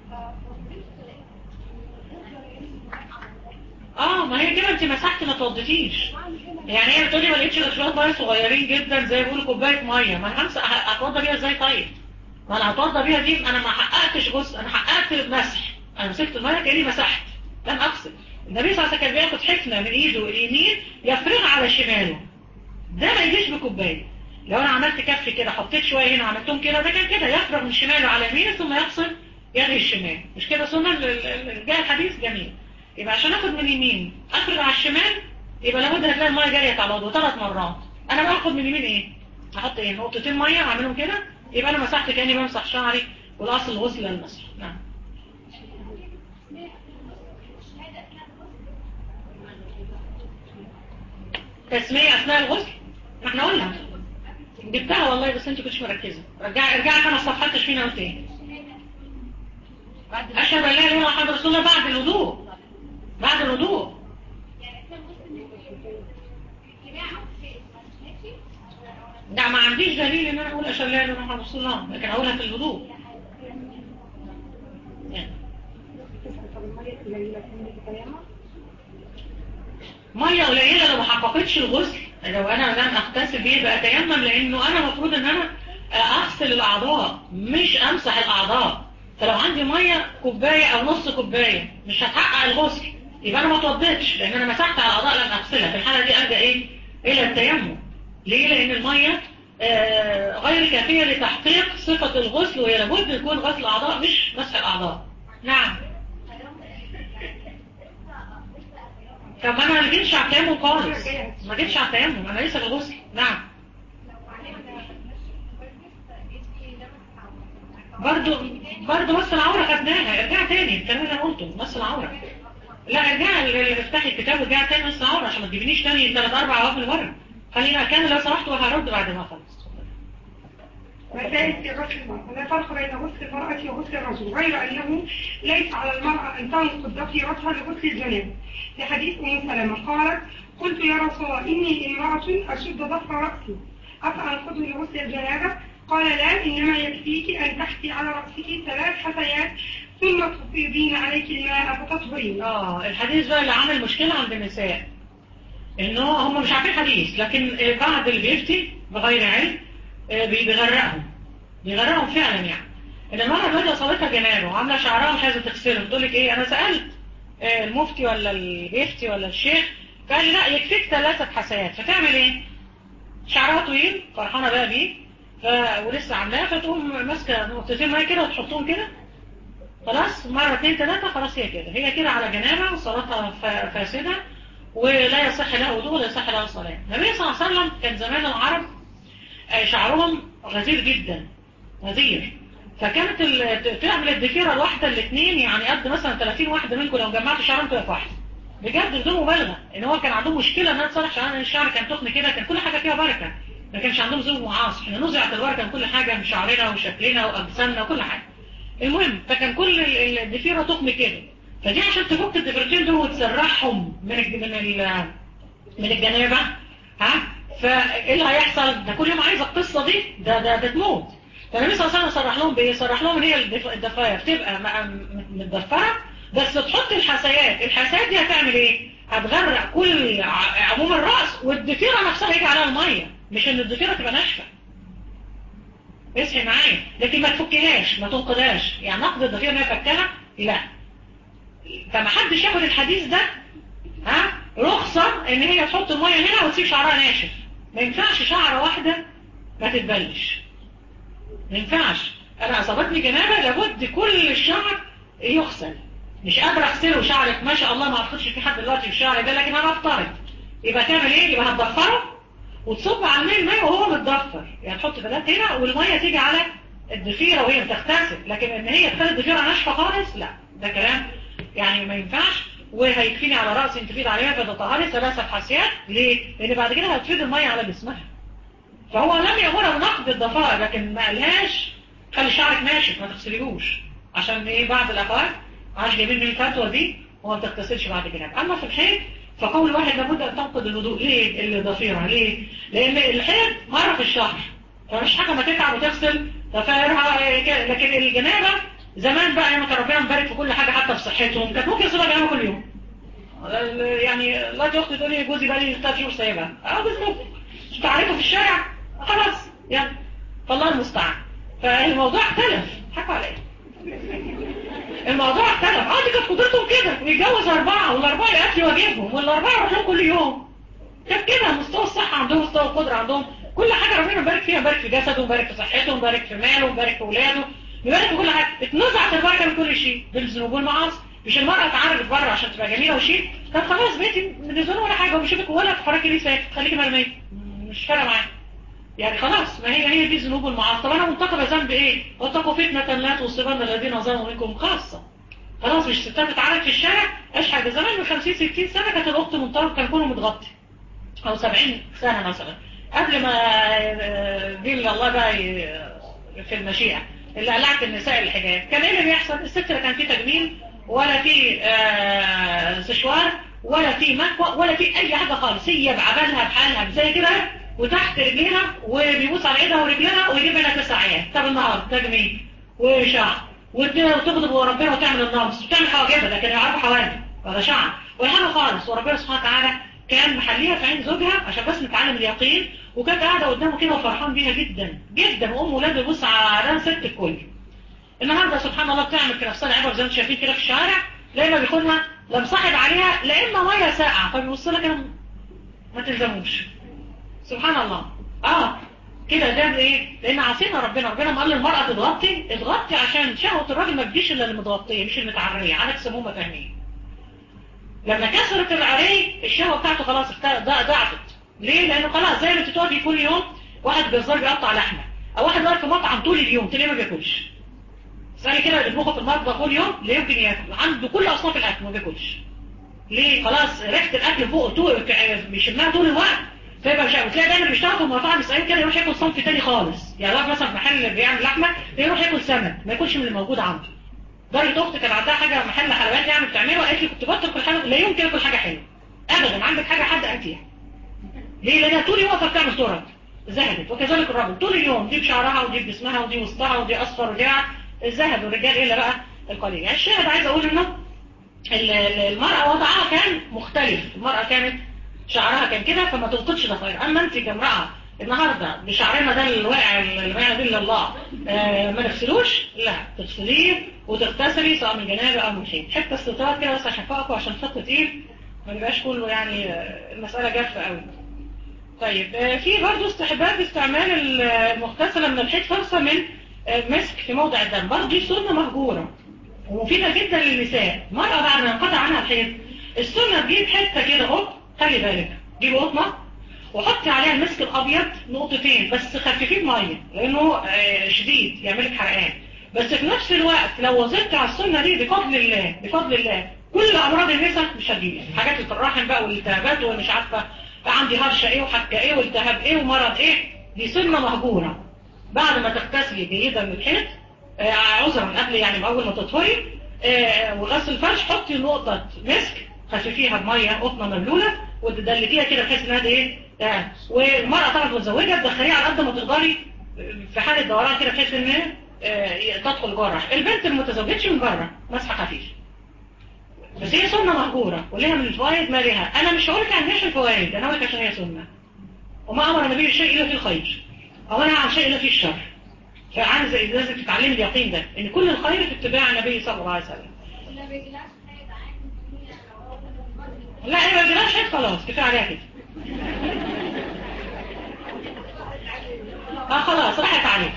اه ما هي كده انت مسحت ما توضيتيش يعني هي بتقولي ما لقيتش غير شويه ميه صغيرين جدا زي بيقولوا كوبايه ميه ما انا همسح هتوضى بيها ازاي طيب ما انا هتوضى بيها دي انا ما حققتش غسل انا حققت مسح انا مسكت الميه كاني مسحت لم اغسل النبي صلى الله عليه وسلم كان بياخد حفنه من ايده اليمين يفرغها على شماله ده ما يجيش بكوبايه لو انا عملت كف كده حطيت شويه هنا وعملتهم كده ده كان كده يفرغ من شماله على يمينه ثم يغسل يدي الشمال مش كده سنه جاء الحديث جميل يبقى عشان اخد من اليمين افرغ على الشمال يبقى لابد هتلاقي الميه جاريه على العضو ثلاث مرات انا باخد من اليمين ايه احط ايه نقطتين ميه واعملهم كده يبقى انا مسحت كاني بمسح شعري والاصل الغسل للمسح نعم تسمية أثناء الغسل ما احنا قلنا جبتها والله بس انت كنتش مركزة رجع ارجع خمس صفحات تشفينا قلت ايه أشهد أن لا إله إلا الله محمد رسول الله بعد الوضوء بعد الوضوء لا ما عنديش دليل ان انا اقول اشهد لا اله الا الله محمد رسول الله لكن اقولها في الوضوء يعني. ميه قليله لو ما حققتش الغسل لو انا لم اغتسل بيه بقى تيمم لانه انا المفروض ان انا اغسل الاعضاء مش امسح الاعضاء فلو عندي ميه كوبايه او نص كوبايه مش هتحقق الغسل يبقى انا ما اتوضيتش لان انا مسحت على الاعضاء لم اغسلها في الحاله دي ارجع ايه الى التيمم ليه لان الميه آه غير كافيه لتحقيق صفه الغسل وهي لابد يكون غسل الاعضاء مش مسح الاعضاء نعم طب انا ما جيتش على التيمم خالص ما جيتش على التيمم انا لسه في الغسل نعم برضو برضو مس العورة خدناها ارجع تاني الكلام اللي انا قلته مس العورة لا ارجع افتحي الكتاب وارجع تاني مس العورة عشان ما تجيبنيش تاني ثلاث اربع عوام من ورا خلينا كان لو سمحت وهرد بعد ما اخلص مسائل في غسل المرأة لا فرق بين غسل المرأة وغسل الرجل غير أنه ليس على المرأة أن تنقض ضفيرتها لغسل الجنابة لحديث أم سلمة قالت قلت يا رسول الله إني امرأة أشد ضفر رأسي أفأنقضه لغسل الجنابة قال لا إنما يكفيك أن تحتي على رأسك ثلاث حثيات ثم تفيضين عليك الماء فتطهرين اه الحديث بقى اللي عامل مشكلة عند النساء انه هم مش عارفين حديث لكن آه، بعض اللي بيفتي بغير علم آه، بي- بيغرقهم بيغرقهم فعلا يعني ان المرأة دلوقتي اصابتها جنابه وعاملة شعرها ومش عايزة تغسله بتقول لك ايه انا سألت آه، المفتي ولا اللي بيفتي ولا الشيخ فقال لي لا يكفيك ثلاثة حسيات فتعمل ايه؟ شعرها طويل فرحانة بقى بيه ف... ولسه عاملاه فتقوم ماسكة نقطتين مية كده وتحطهم كده خلاص مرة اتنين تلاتة خلاص هي كده هي كده على جنابة وصلاتها ف- فاسدة ولا يصح لها وضوء ولا يصح لها صلاة النبي صلى الله عليه وسلم كان زمان العرب آه، شعرهم غزير جدا غزير فكانت ال- ت- تعمل الضفيرة الواحدة الاثنين يعني قد مثلا 30 واحدة منكم لو جمعت شعرهم تبقى في واحدة بجد بدون مبالغة ان هو كان عندهم مشكلة انها تصلح شعر لأن الشعر كان تخن كده كان كل حاجة فيها بركة ما كانش عندهم زوج معاص احنا نزعت البركة من كل حاجة من شعرنا وشكلنا واجسامنا وكل حاجة المهم فكان كل ال- ال- الضفيرة تخن كده فدي عشان تفك الضفيرتين دول وتسرحهم من الج- من ال- من الجنابة ها فايه اللي هيحصل ده كل يوم عايز القصة دي ده ده ده تموت فالنبي صلى الله عليه وسلم صرح لهم بايه صرح لهم ان هي الضف- الضفاير تبقى م- م- متضفرة بس تحط الحسيات الحسيات دي هتعمل ايه هتغرق كل ع- عموم الرأس والضفيرة نفسها هيجي عليها المية مش ان الضفيرة تبقى ناشفة اصحي معايا لكن ما تفكهاش ما تنقذهاش يعني نقد الضفيرة ما يفكها لا فما حدش ياخد الحديث ده ها رخصة ان هي تحط المية هنا وتسيب شعرها ناشف ما ينفعش شعرة واحدة ما تتبلش ما ينفعش انا اصابتني جنابة لابد كل الشعر يغسل مش قادر اغسله شعرك ما شاء الله ما اعتقدش في حد دلوقتي في الشعر ده لكن انا افترض يبقى تعمل ايه يبقى هتضفره وتصب على الماء الماء وهو متضفر يعني تحط بلاد هنا والمية تيجي على الضفيرة وهي بتغتسل لكن ان هي تخلي الضفيرة ناشفة خالص لا ده كلام يعني ما ينفعش وهيكفيني على رأسي انت تفيد عليها فتطهري ثلاثة حسيات ليه؟ لان بعد كده هتفيد المية على جسمها فهو لم يأمرها بنقد الضفائر لكن ما قالهاش خلي شعرك ناشف ما تغسليهوش عشان ايه بعض الاخوات عاش جايبين من الفتوى دي وما بتغتسلش بعد كده اما في الحيض فقول واحد لابد ان تنقض الوضوء ليه الضفيرة ليه لان الحيض مرة في الشهر فمش حاجة ما تتعب وتغسل ضفائرها إيه كده. لكن الجنابة زمان بقى يوم كان ربنا مبارك في كل حاجة حتى في صحتهم كانت ممكن يصيبها جنابة كل يوم يعني لا اختي تقول لي جوزي بقى لي ثلاث شهور سايبها اه بالظبط مش تعرفه في الشارع خلاص يعني فالله المستعان فالموضوع اختلف حكوا على ايه الموضوع اختلف اه دي كانت قدرتهم كده ويتجوز اربعه والاربعه ياكلوا واجبهم والاربعه يروح لهم كل يوم كانت كده مستوى الصحه عندهم مستوى القدره عندهم كل حاجه ربنا مبارك فيها مبارك في جسده مبارك في صحته مبارك في ماله مبارك في اولاده مبارك في كل حاجه اتنزعت البركه من كل شيء بالذنوب والمعاصي مش المرأة اتعرضت بره عشان تبقى جميلة وشيك طب خلاص بقيتي من الذنوب ولا حاجة ومش شبك ولا تحركي ليه ساكت خليكي مرمية مش فارقة معايا يعني خلاص ما هي هي دي الذنوب والمعاصي طب انا منتقبة ذنب ايه واتقوا فتنة لا تصيبن الذين ظلموا منكم خاصة خلاص مش ستات اتعرض في الشارع ايش حاجة زمان من 50 60 سنة كانت الاخت منتقبة كان كله متغطي او 70 سنة مثلا قبل ما دين الله بقى في المشيئة اللي قلعت النساء الحجاب كان ايه اللي بيحصل الست لا كان في تجميل ولا في آه سشوار ولا في مكوى ولا في اي حاجة خالص هي بعبالها بحالها زي كده وتحت رجليها وبيبوس على ايدها ورجلها ويجيب لها تسع عيال طب النهار تجميل وشعر وتغضب وربنا وتعمل النمص وتعمل حواجبها لكن يعرفوا حواجب هذا شعر ولا حاجه خالص وربنا سبحانه وتعالى كان محليها في عين زوجها عشان بس نتعلم اليقين وكانت قاعده قدامه كده وفرحان بيها جدا جدا وام ولاده يبص على ست الكل النهارده سبحان الله بتعمل في نفسها عبر زي ما انتم شايفين كده في الشارع لا اما بياخدها لا مصاحب عليها لا اما ميه ساقعه فبيبص لها كده ما تلزموش سبحان الله اه كده ده ايه لان عصينا ربنا ربنا ما قال للمرأة تتغطي اتغطي عشان شهوة الراجل ما تجيش الا المتغطية مش المتعرية عكس هم فاهمين لما كسرت العري الشهوة بتاعته خلاص ضعفت ليه لانه خلاص زي ما انت تقعدي كل يوم واحد جزار بيقطع لحمة او واحد واقف في مطعم طول اليوم تلاقيه ما بياكلش اسالي كده اللي في المطبخ كل يوم لا يمكن ياكل عنده كل اصناف الاكل ما بياكلش ليه خلاص ريحه الاكل فوق طول بيشمها طول الوقت فيبقى مش بتلاقي دايما بيشتغل في المطاعم اسالي كده يروح ياكل صنف تاني خالص يعني واقف مثلا في محل بيعمل لحمه يروح ياكل سمك ما ياكلش من اللي موجود عنده درجه اختي كان عندها حاجه محل حلويات يعني بتعمله قالت لي كنت بطل كل حاجه لا يمكن اكل حاجه حلوه ابدا عندك حاجه حد اكلها ليه لانها طول الوقت بتعمل تورت ذهبت وكذلك الرجل طول اليوم دي بشعرها ودي بجسمها ودي وسطها ودي اصفر ودي ذهب الرجال الا بقى القليل يعني الشاهد عايز اقول انه ال- ال- المرأة وضعها كان مختلف المرأة كانت شعرها كان كده فما تفقدش ضفائر اما انت كامرأة النهاردة بشعرنا ده الواقع اللي ما يعلم الا الله آه ما نغسلوش لا تغسليه وتغتسلي سواء من جنابه او من حين حتى استطراد كده بس عشان فوقه عشان خط تقيل ما يبقاش كله يعني آه، المسألة جافة قوي طيب آه، في برضه استحباب استعمال المغتسلة من الحيض فرصة من آه، مسك في موضع الدم برضه دي سنة مهجورة ومفيدة جدا للنساء مرة بعد ما ينقطع عنها الحيض السنة تجيب حتة كده اهو خلي بالك جيب قطنة وحطي عليها المسك الأبيض نقطتين بس خففيه بمية لأنه آه، شديد يعمل لك حرقان بس في نفس الوقت لو وظبت على السنة دي بفضل الله بفضل الله كل أمراض النساء مش هتجيلك حاجات في الرحم بقى والالتهابات ومش عارفة عندي هرشة ايه وحكة ايه والتهاب ايه ومرض ايه دي سنة مهجورة بعد ما تغتسلي جيدا من الحيض آه، عذرا قبل يعني اول ما تطهري آه، وغسل الفرش حطي نقطة مسك خففيها بمية قطنة مبلولة وتدلكيها كده بحيث انها ايه آه. والمرأة طبعا متزوجة تدخليها على قد ما تقدري في حالة دوران كده بحيث ان آه، تدخل جوه الرحم البنت المتزوجتش من بره مسحة خفيف بس هي سنة مهجورة وليها من الفوائد ما لها انا مش هقولك عن جيش الفوائد انا هقولك عشان هي سنة وما امر النبي بشيء الا في الخير او انا عن شيء الا في الشر فعن زي لازم تتعلمي اليقين ده ان كل الخير في اتباع النبي صلى الله عليه وسلم ولا بيجيلهاش حاجة عادي هي لو هو لا هي ما جالهاش حاجة خلاص كفايه عليها كده اه خلاص راحت عليها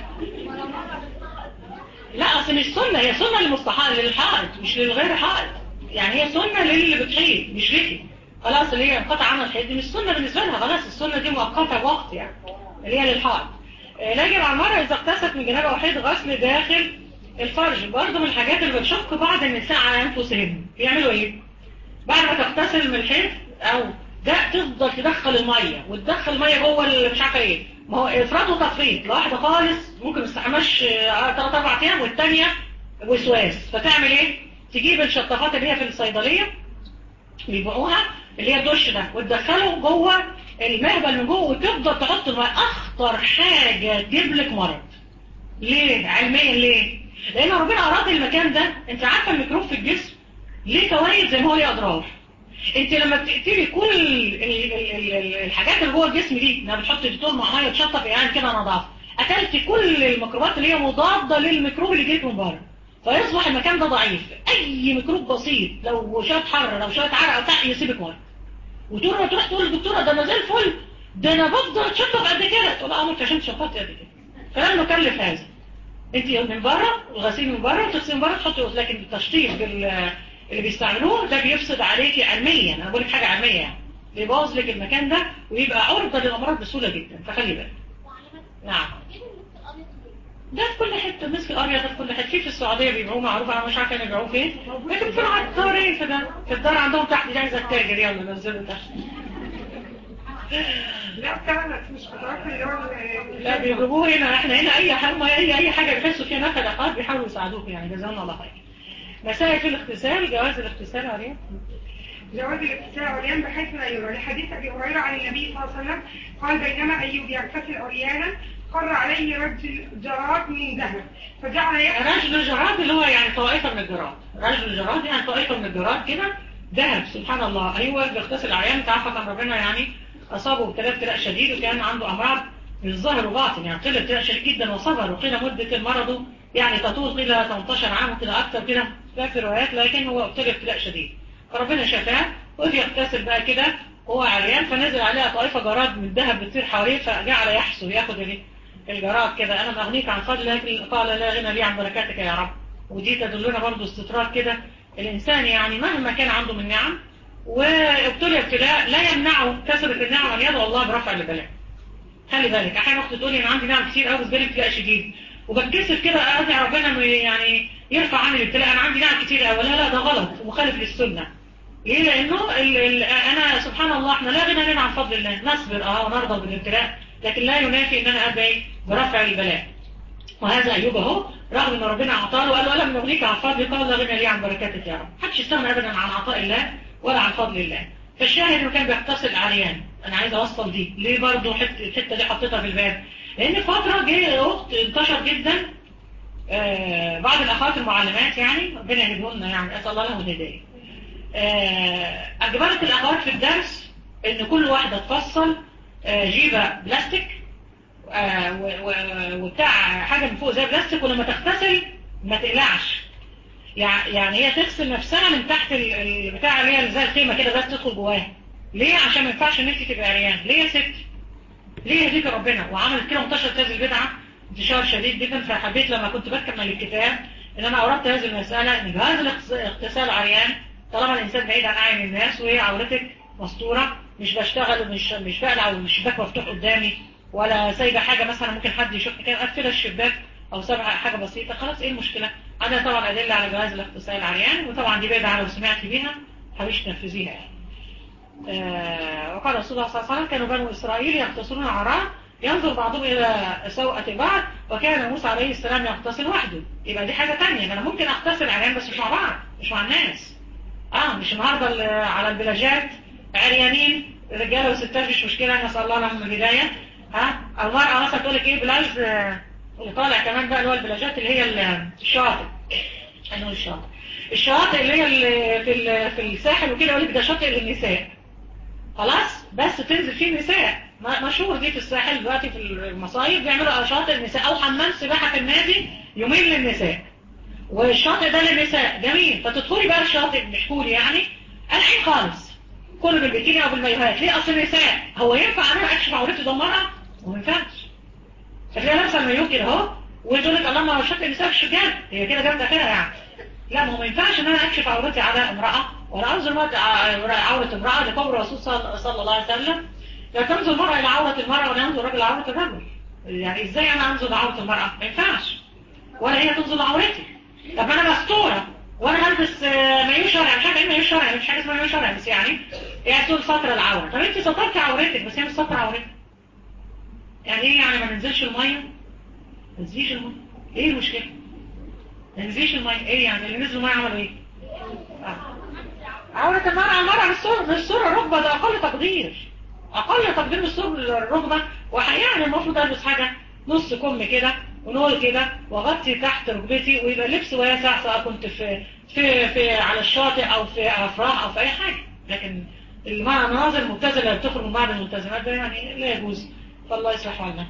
لا اصل مش سنة هي سنة للمستحق للحائط مش للغير حائط يعني هي سنة للي بتحيط مش ليكي خلاص اللي هي انقطع عنها الحيض دي مش سنة بالنسبة لها خلاص السنة دي مؤقتة بوقت يعني اللي هي للحائط آه، لا يجب على المرأة إذا اغتسلت من جنابة وحيض غسل داخل الفرج برضه من الحاجات اللي بتشق بعض النساء على أنفسهم بيعملوا إيه؟ بعد ما تغتسل من الحيض أو ده تفضل تدخل المية وتدخل المية جوه اللي مش عارفة إيه ما هو إفراط وتفريط لا واحدة خالص ممكن ما تستحملش 3 4 أيام والتانية وسواس فتعمل إيه؟ تجيب الشطافات اللي هي في الصيدلية بيبيعوها اللي هي الدش ده وتدخله جوه المهبل من جوه وتفضل تحط الماء اخطر حاجة تجيب لك مرض ليه علميا ليه لان ربنا اراد المكان ده انت عارفه الميكروب في الجسم ليه فوائد زي ما هو ليه اضرار انت لما بتقتلي كل ال- ال- ال- ال- الحاجات اللي جوه الجسم دي انها بتحط ديتول مع ميه تشطف يعني كده نظافه قتلت كل الميكروبات اللي هي مضاده للميكروب اللي جيت من بره فيصبح المكان ده ضعيف اي ميكروب بسيط لو شويه حر لو شويه عرق او بتاع يسيبك مرض وتروح تروح تقول للدكتوره ده انا زي الفل ده انا بفضل اتشطف قد كده تقول لها امك عشان شطفت قد كده كلام مكلف هذا انت من بره الغسيل من بره وتغسلي من بره تحطي لكن التشطيف بال- اللي بيستعملوه ده بيفسد عليكي علميا انا بقول لك حاجه علميه يعني بيبوظ لك المكان ده ويبقى عرضه للامراض بسهوله جدا فخلي بالك وعلامات نعم ايه اللبس الابيض ده في كل حته المسك الابيض ده في كل حته في في السعوديه بيبيعوه معروف انا مش عارفه بيبيعوه فين لكن في العطارين في ده في الدار عندهم تحت دي عايزه التاجر يلا نزلوا تحت لا فعلا مش بتعرف اللي هو ال- لا بيجيبوه هنا احنا هنا اي حاجه اي اي حاجه بيحسوا فيها نفع اقل بيحاولوا يساعدوك يعني جزاهم الله خير مسائل في الاغتسال جواز الاغتسال عليه جواز الاغتسال عريان بحيث لا يرى لحديث ابي هريره عن النبي صلى الله عليه وسلم قال بينما ايوب يغتسل عريانا قر عليه رجل جراد من ذهب فجعل يحسب رجل جراد اللي هو يعني طائفه من الجراد رجل جراد يعني طائفه من الجراد كده ذهب سبحان الله ايوه بيغتسل عريان تعرف كان ربنا يعني اصابه ابتلاء ابتلاء شديد وكان عنده امراض من الظاهر وباطن يعني قيل ابتلاء شديد جدا وصبر وقيل مده مرضه يعني تطول قيل 18 عام وقيل اكثر كده لا في روايات لكن هو ابتلى ابتلاء شديد فربنا شفاه وبيغتسل بقى كده هو عريان فنزل عليها طائفه جراد من ذهب بتطير حواليه فجعل يحسب ياخد ايه الجراد كده انا مغنيك عن فضلك قال لا غنى لي عن بركاتك يا رب ودي تدلنا برضو استطراد كده الانسان يعني مهما كان عنده من نعم وابتلي ابتلاء لا يمنعه كثرة النعم ان يدعو الله برفع البلاء خلي بالك احيانا اختي تقولي انا عندي نعم كتير قوي بس جالي ابتلاء شديد وبتكسف كده ادعي ربنا إنه يعني يرفع عني الابتلاء انا عندي نعم كتير قوي لا لا ده غلط ومخالف للسنه ليه لانه ال ال انا سبحان الله احنا لا غنى لنا عن فضل الله نصبر اه ونرضى بالابتلاء لكن لا ينافي ان انا ادعي برفع البلاء وهذا ايوب اهو رغم ان ربنا اعطاه وقال له الم نغنيك عن فضلي قال لا غنى لي عن بركاتك يا رب محدش يستغنى ابدا عن عطاء الله ولا عن فضل الله فالشاهد انه كان بيغتسل عريان انا عايز اوصل دي ليه برضه حته الحته دي حطيتها في الباب لان فتره جه اخت انتشر جدا آه بعض الاخوات المعلمات يعني ربنا يهديهم لنا يعني اسال الله لهم الهدايه آه اجبرت الاخوات في الدرس ان كل واحده تفصل آه جيبه بلاستيك آه و- و- وبتاع حاجه من فوق زي بلاستيك ولما تغتسل ما تقلعش يع- يعني هي تغسل نفسها من تحت ال- البتاع اللي هي زي الخيمه كده بس تدخل جواها ليه عشان ما ينفعش ان انت تبقى عريان ليه يا ست ليه يهديك ربنا وعملت كده منتشر هذه البدعه انتشار شديد جدا فحبيت لما كنت بكمل الكتاب ان انا اوردت هذه المساله ان جهاز الاغتس- الاغتسال عريان طالما الانسان بعيد عن اعين الناس وهي عورتك مستوره مش بشتغل ومش مش بقلع والشباك مفتوح قدامي ولا سايبه حاجه مثلا ممكن حد يشوفني كده قافله الشباك او سابها حاجه بسيطه خلاص ايه المشكله انا طبعا ادله على جواز الاغتسال عريان وطبعا دي بدعه لو سمعت بيها حبيش تنفذيها يعني آه، وقال رسول الله صلى الله عليه وسلم كانوا بنو إسرائيل يغتسلون عراء ينظر بعضهم إلى سوءة بعض وكان موسى عليه السلام يغتسل وحده يبقى دي حاجة تانية أنا ممكن أغتسل عريان بس مش مع بعض مش مع الناس اه مش النهارده ال- على البلاجات عريانين رجاله وستات مش مشكلة نسأل الله لهم الهداية ها المرأة مثلا تقول لك ايه بلاج آه، وطالع كمان بقى اللي هو البلاجات اللي هي ال- الشاطئ هنقول الشاطئ الشواطئ اللي هي ال- في ال- في الساحل وكده يقول لك ده شاطئ للنساء خلاص بس تنزل فيه النساء م- مشهور دي في الساحل دلوقتي في المصايف بيعملوا شاطئ النساء او حمام سباحه في النادي يومين للنساء والشاطئ ده للنساء جميل فتدخلي بقى الشاطئ بيحكوا لي يعني انا عين خالص كله بالبكيني او بالمايوهات ليه اصل النساء هو ينفع انا اكشف عورتي ده مرة وما ينفعش فتلاقي لابسه المايوه كده اهو وتقول لك اللهم هو شاطئ النساء مش رجال هي كده جامده كده يعني لا ما هو ما ينفعش ان انا اكشف عورتي على امراه ولا انظر مرة- ع- عوره امراه لقول الرسول صلى صلى الله عليه وسلم لا تنظر المرأة الى عوره المرأة ولا ينظر الرجل عوره الرجل يعني ازاي انا انظر لعوره المرأة ما ينفعش ولا هي تنظر لعورتي طب انا مستوره وانا هلبس آه، مايو شرعي مش عارفه ايه مايو شرعي مش حاجه اسمها مايو شرعي بس يعني هي تقول سطر العوره طب انت سطرتي عورتك بس هي مش سطر عورتك يعني ايه يعني ما ننزلش الميه ما ننزلش الميه ايه المشكله ما ننزلش الميه ايه يعني اللي نزلوا الميه عملوا ايه آه. عورة المرأة المرأة بالسور بالسور الركبة ده أقل تقدير أقل تقدير بالسور الركبة وأحيانا المفروض ألبس حاجة نص كم كده ونقول كده وأغطي تحت ركبتي ويبقى لبس واسع سواء كنت في في في على الشاطئ أو في أفراح أو في أي حاجة لكن المرأة المناظر المبتذلة اللي بتخرج من بعض الملتزمات ده يعني لا يجوز فالله يصلح حالنا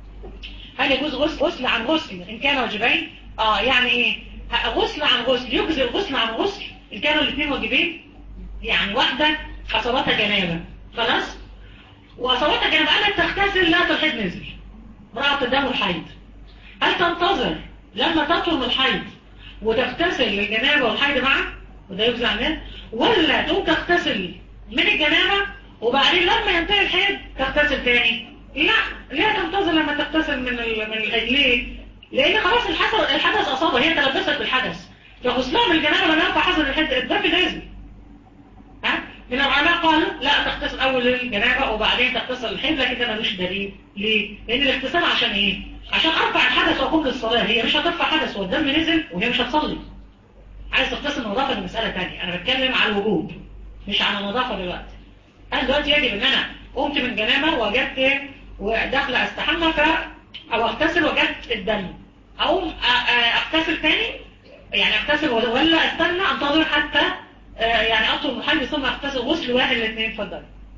هل يجوز غسل غسل عن غسل إن كان واجبين آه يعني إيه ه- غسل عن غسل يجزي الغسل عن غسل إن كانوا الاثنين واجبين يعني واحدة حصلتها جنابة خلاص وحصلتها جنابة قالت تغتسل لا الحيض نزل امرأة الدم الحيض هل تنتظر لما تطول من الحيض وتغتسل للجنابة والحيض معا وده يجزي عنها ولا تقوم تغتسل من الجنابة وبعدين لما ينتهي الحيض تغتسل تاني لا ليه تنتظر لما تغتسل من ال- من الحيض ليه لان خلاص الحدث الحدث اصابها هي تلبست بالحدث فغسلها من الجنابة لما ينفع حصل الحيض الدم نازل ها من العلماء قالوا لا تغتسل اول الجنابه وبعدين تغتسل الحيض لكن ده ملوش دليل ليه لان الاغتسال عشان ايه عشان ارفع الحدث واقوم للصلاه هي مش هترفع حدث والدم نزل وهي مش هتصلي عايز تغتسل نظافه دي مساله ثانيه انا بتكلم على الوجوب مش على نظافه دلوقتي انا دلوقتي يجب ان انا قمت من جنابه وجدت وداخله استحمى ف او اغتسل وجدت الدم اقوم أ- أ- اغتسل تاني يعني اغتسل ولا ولا استنى انتظر حتى آه، يعني اطلب محل ثم اغتسل غسل واحد الاثنين اتفضل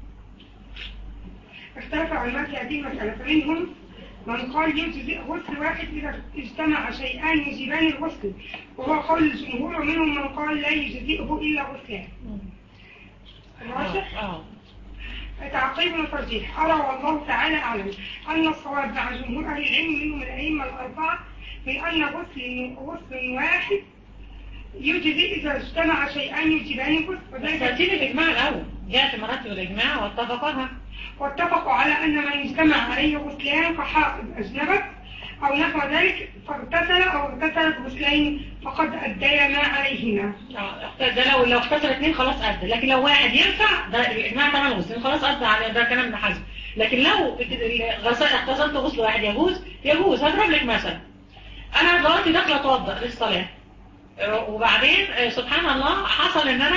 اختلف علماء في هذه المسألة فمنهم من قال يجزئ غسل واحد إذا اجتمع شيئان يجيبان الغسل وهو قول الجمهور ومنهم من قال لا يجزئه إلا غسلان الراجح اه تعقيب وترجيح أرى والله تعالى أعلم أن الصواب مع جمهور أهل العلم منهم الأئمة الأربعة من أن غسل غسل واحد يجزئ إذا اجتمع شيئان يجيبان الغسل بس وذلك ترتيب الاجماع الاول جاء في مراتب الاجماع واتفقها واتفقوا على أن من اجتمع عليه غسلان فحائض أجنبت أو نحو ذلك فاغتسل أو اغتسلت غسلين فقد أديا ما عليهما اه ده لو لو اغتسل اثنين خلاص ادى لكن لو واحد ينفع ده الاجماع طبعا الغسلين خلاص ادى على ده كلام ابن حزم لكن لو غسل اغتسلت غسل واحد يجوز يجوز هضرب لك مثلا انا دلوقتي داخله اتوضا للصلاه آه، وبعدين آه، سبحان الله حصل ان انا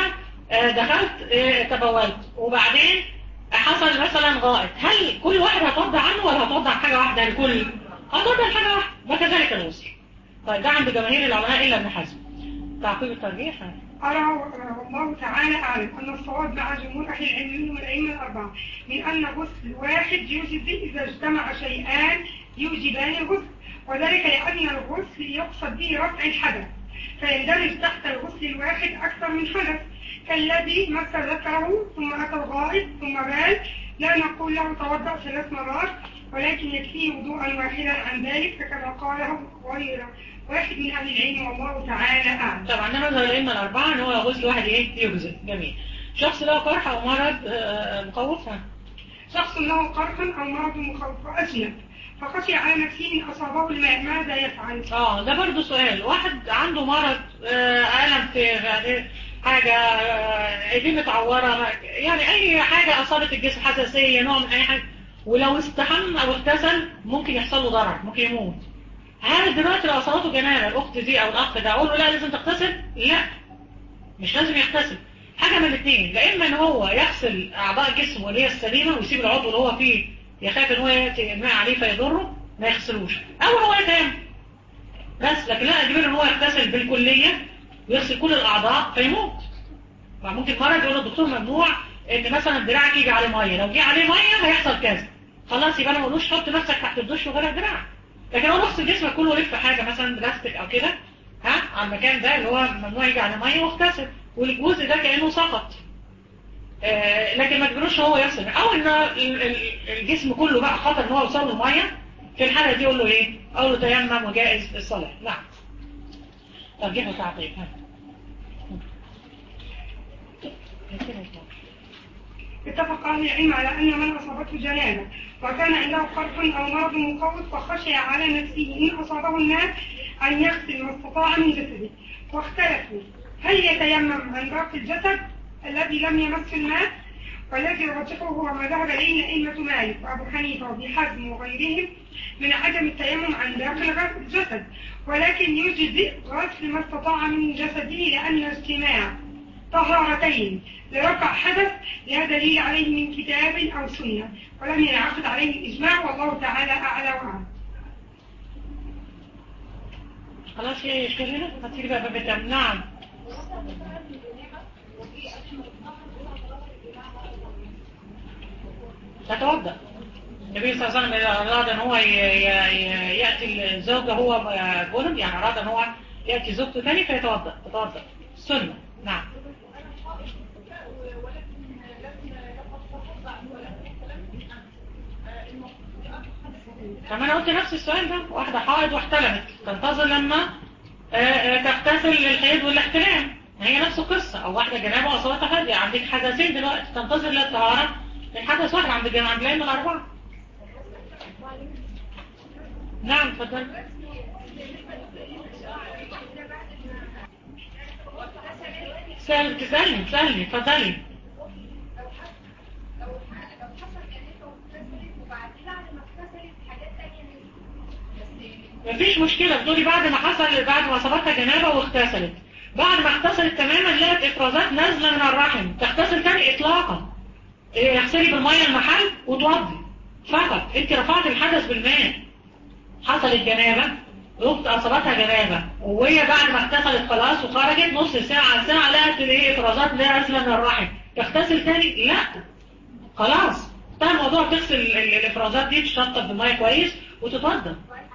آه، دخلت آه، تبولت وبعدين حصل مثلا غائط هل كل واحد هتوضع عنه ولا هتوضع حاجة واحدة الكل هتوضع حاجة واحدة وكذلك الغسل طيب ده عند جماهير العلماء إلا ابن حزم تعقيب الترجيح أرى والله تعالى أعلم أن الصواب مع جمهور أهل العلم منهم الأئمة الأربعة من أن غسل واحد يوجب إذا اجتمع شيئان يوجبان الغسل وذلك لأن الغسل يقصد به رفع الحدث فيندرج تحت الغسل الواحد أكثر من حدث كالذي مس ذكره ثم أتى الغائط ثم بال لا نقول له توضأ ثلاث مرات ولكن يكفيه وضوءا واحدا عن ذلك فكما قاله غير واحد من أهل العلم والله تعالى أعلم طبعا ده نظر الأئمة الأربعة إن هو غسل واحد إيه يجزئ جميل شخص له قرح أو مرض آه، مخوفها شخص له قرح أو مرض مخوف وأجنب فخشي على نفسه إن أصابه الماء ماذا يفعل؟ اه ده برضو سؤال واحد عنده مرض آه، ألم في يعني حاجة آه، ايديه متعورة يعني أي حاجة أصابت الجسم حساسية نوع من أي حاجة ولو استحم أو اغتسل ممكن يحصل له ضرر ممكن يموت هل دلوقتي لو أصابته جنابة الأخت دي أو الأخ ده أقول له لا لازم تغتسل؟ لا مش لازم يغتسل حاجة من الاثنين لا إما إن هو يغسل أعضاء جسمه اللي هي السليمة ويسيب العضو اللي هو فيه يخاف إن هو يأتي الماء عليه فيضره ما يغسلوش أو هو يتيمم بس لكن لا أجبره إن هو يغتسل بالكلية ويغسل كل الأعضاء فيموت فممكن مرض يقول الدكتور ممنوع إن مثلا دراعك يجي عليه مية لو جه عليه مية هيحصل كذا خلاص يبقى أنا ما اقولوش حط نفسك تحت الدش وغير دراعك لكن لو نفس جسمك كله لف حاجة مثلا بلاستيك أو كده ها على المكان ده اللي هو ممنوع يجي على مية واغتسل والجزء ده كأنه سقط آه لكن ما تجبروش هو يغسل او ان ال- ال- الجسم كله بقى خطر ان هو يوصل له الميه في الحاله دي يقول له ايه اقول له تيمم وجائز الصلاه نعم ترجيح وتعقيب ها اتفق أهل العلم على أن من أصابته جنابة وكان عنده قرح أو مرض مخوف فخشي على نفسه إن أصابه الماء أن يغسل ما استطاع من جسده واختلفوا هل يتيمم عن باقي الجسد الذي لم يمس الماء والذي يرجحه هو ما ذهب إليه أئمة مالك وأبو حنيفة وابن حزم وغيرهم من عدم التيمم عن باقي الغ- الجسد ولكن يجزئ غسل ما استطاع من جسده لأن اجتماع طهارتين لرفع حدث لا دليل عليه من كتاب أو سنة ولم ينعقد عليه الإجماع والله تعالى أعلى وأعلم خلاص في اشكال هنا هتيجي بقى باب التيمم. نعم تتوضا النبي صلى الله عليه وسلم إذا أراد أن هو ي- ي- ي- يأتي الزوجة هو جنب يعني أراد أن هو يأتي زوجته تاني فيتوضا تتوضا سنة نعم كما انا قلت نفس السؤال ده واحدة حائض واحتلمت تنتظر لما آه، آه، تغتسل للحيض والاحتلام هي نفس القصة او واحدة جنابة واصابتها هادية عندك حدثين دلوقتي تنتظر للطهارة من حدث واحد عند الجماعة عند الأئمة الأربعة نعم اتفضل سأل تسألني تسألني اتفضلي مفيش مشكلة بتقولي بعد ما حصل بعد ما صابتها جنابة واغتسلت بعد ما اغتسلت تماما لقت افرازات نازلة من الرحم تغتسل تاني اطلاقا إيه، اغسلي بالمية المحل وتوضي فقط انت رفعت الحدث بالماء حصلت جنابة الاخت اصابتها جنابة وهي بعد ما اغتسلت خلاص وخرجت نص ساعة ساعة لقت الايه افرازات نازلة من الرحم تغتسل تاني لا خلاص انتهى الموضوع تغسل ال- ال- الافرازات دي تشطب بالمية كويس وتتوضى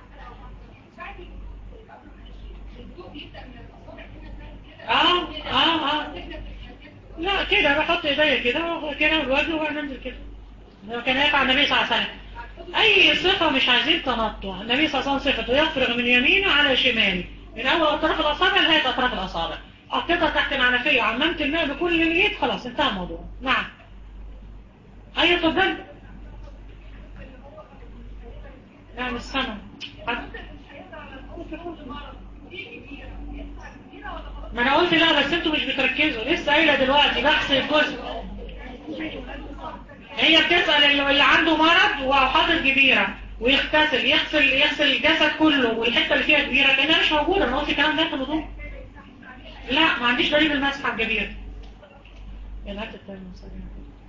اه اه اه لا كده بحط ايديا كده كده بالوجه وبنزل كده ده كان يفعل النبي صلى الله عليه وسلم اي صفة مش عايزين تنطع النبي صلى الله عليه وسلم صفته يفرغ من يمينه على شماله من اول اطراف الاصابع لغايه اطراف الاصابع حطيتها تحت العنفية وعممت الماء بكل اليد خلاص انتهى الموضوع نعم اي اتفضل نعم السنة ما انا قلت لا بس انتوا مش بتركزوا لسه قايله دلوقتي بحث الجزء هي بتسأل اللي اللي عنده مرض وحاطط جبيرة ويغتسل يغسل يغسل الجسد كله والحتة اللي فيها جبيرة كأنها مش موجودة انا قلت الكلام ده في الوضوء لا ما عنديش دليل المسح على الجبيرة يعني هات التيمم سريع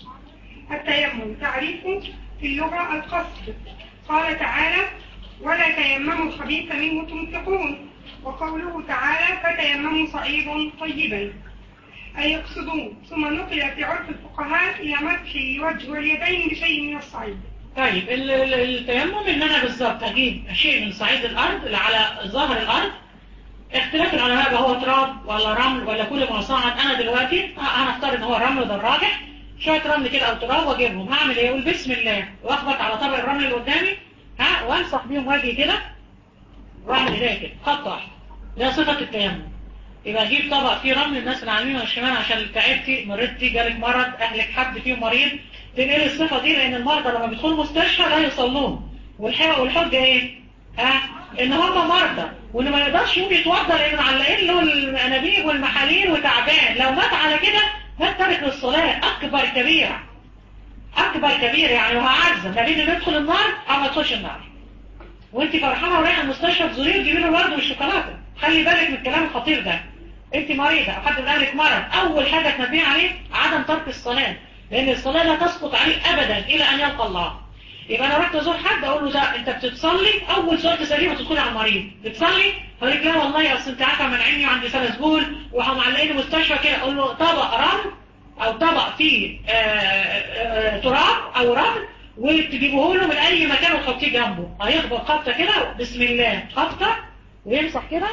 التيمم تعريفه في اللغة القصد قال تعالى ولا تيمموا الخبيث منه تنفقون وقوله تعالى فتيمموا صعيد طيبا أي يقصدون ثم نقل في عرف الفقهاء إلى مسح الوجه واليدين بشيء من الصعيد طيب ال- ال- التيمم ان انا بالظبط اجيب شيء من صعيد الارض اللي على ظهر الارض اختلاف العلماء بقى هو تراب ولا رمل ولا كل ما صعد انا دلوقتي ه- هنفترض ان هو الرمل ده الراجح شويه رمل كده او تراب واجيبهم هعمل ايه اقول بسم الله واخبط على طبق الرمل اللي قدامي ها وامسح بيهم وجهي كده واعمل ايديا كده خط واحد ده صفه التيمم يبقى اجيب طبق فيه رمل الناس اللي على اليمين والشمال عشان تعبتي مرضتي جالك مرض اهلك حد فيهم مريض تنقل الصفه دي لان المرضى لما بيدخلوا مستشفى لا يصلون والحجه والحجه ايه؟ ها ان هم مرضى وان ما يقدرش يقوم يتوضا لان معلقين له الانابيب والمحاليل وتعبان لو مات على كده مات تارك للصلاه اكبر كبيره اكبر كبيره يعني وهعزم ما بين انه يدخل النار او ما يدخلش النار وانت فرحانه ورايحه المستشفى تزوريه وتجيبي له الورد والشوكولاته خلي بالك من الكلام الخطير ده انت مريضه او حد من اهلك مرض اول حاجه تنبيه عليه عدم ترك الصلاه لان الصلاه لا تسقط عليه ابدا الى ان يلقى الله يبقى انا رحت ازور حد اقول له ده انت بتتصلي اول سؤال تساليه ما تدخلي على المريض بتصلي هقول لك لا والله اصل انت عارفه منعيني وعندي سلسبول ومعلقيني مستشفى كده اقول له طبق رمل او طبق فيه آه، آه، تراب او رمل وتجيبه له من اي مكان وتحطيه جنبه هيخبط خبطه كده بسم الله خبطه ويمسح كده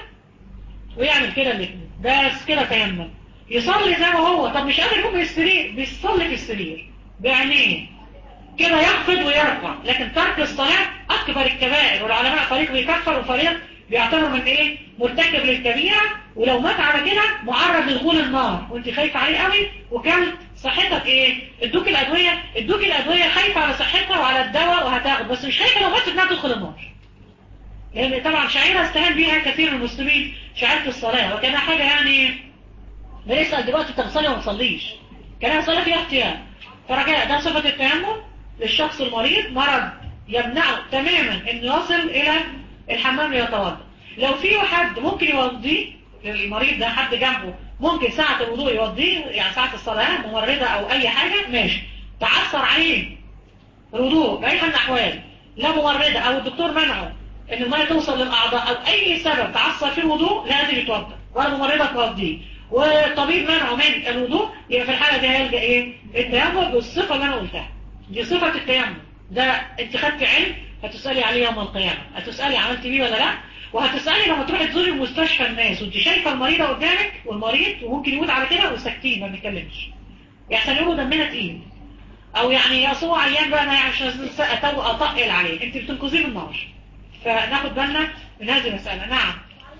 ويعمل كده الاثنين بس كده تيمم يصلي زي ما هو طب مش قادر يقوم من السرير بيصلي في السرير بعينيه كده يخفض ويرفع لكن ترك الصلاة أكبر الكبائر والعلماء فريق بيكفر وفريق بيعتبر من إيه مرتكب للكبيرة ولو مات على كده معرض لدخول النار وانت خايفة عليه قوي وكان صحتك ايه ادوك الأدوية ادوك الأدوية خايفة على صحتها وعلى الدواء وهتاخد بس مش خايفة لو ماتت انها تدخل النار لأن طبعا شعيرة استهان بيها كثير من المسلمين شعيرة الصلاة وكانها حاجة يعني بنسأل دلوقتي انت بتصلي وما تصليش كانها صلاة فيها اختيار فرجاء ده صفة التيمم للشخص المريض مرض يمنعه تماما انه يصل الى الحمام ليتوضا لو في حد ممكن يوضيه للمريض ده حد جنبه ممكن ساعة الوضوء يوضيه يعني ساعة الصلاة ممرضة او اي حاجة ماشي تعثر عليه الوضوء بأي حال من الأحوال لا ممرضة أو الدكتور منعه إن المية توصل للأعضاء أو أي سبب تعثر في الوضوء لازم يتوضا ولا ممرضة توديه والطبيب منعه من الوضوء يبقى في الحالة دي هيلجأ إيه؟ التيمم بالصفة اللي أنا قلتها دي صفة التيمم ده أنت خدت علم هتسألي عليه يوم القيامة هتسألي عملت بيه ولا لا وهتسألي لما تروحي تزوري المستشفى الناس وانت شايفة المريضة قدامك والمريض وممكن يموت على كده وساكتين ما بنتكلمش يحصل يقولوا دمنا تقيل او يعني اصل هو عيان بقى انا يعني مش لازم أتو- اطقل عليه انت بتنقذيه من النار فناخد بالنا من هذه المسألة نعم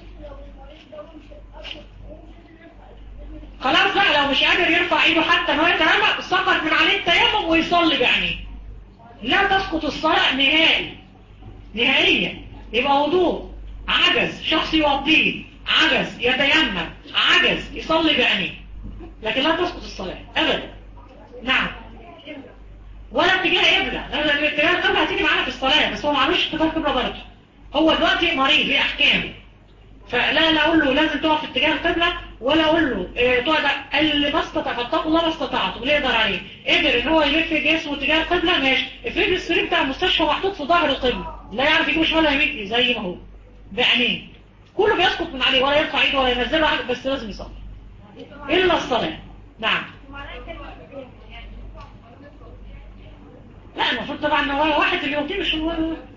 خلاص بقى لو مش قادر يرفع ايده حتى ان هو يترمى سقط من عليه التيمم ويصلي بعينيه لا تسقط الصلاة نهائي نهائيا يبقى وضوء عجز شخص يوضيه عجز يتيمم عجز يصلي بعينيه لكن لا تسقط الصلاة ابدا نعم ولا اتجاه قبلة لا الاتجاه القبلة هتيجي معانا في الصلاة بس هو معلوش اتجاه قبلة برضه هو دلوقتي مريض ليه احكام فلا لا اقول له لازم تقف في اتجاه القبلة ولا اقول له اه تقعد اللي ما استطاع فاتقوا الله ما استطعته واللي يقدر عليه قدر ان هو يلف جسمه اتجاه القبلة ماشي افرض السرير بتاع المستشفى محطوط في ظهر القبلة لا يعرف يجيب شمال ولا يمين زي ما هو بعينيه كله بيسقط من عليه ولا يرفع ايده ولا ينزله حاجة بس لازم يصلي الا الصلاة نعم لا المفروض طبعا ان هو واحد اللي يوطيه مش هو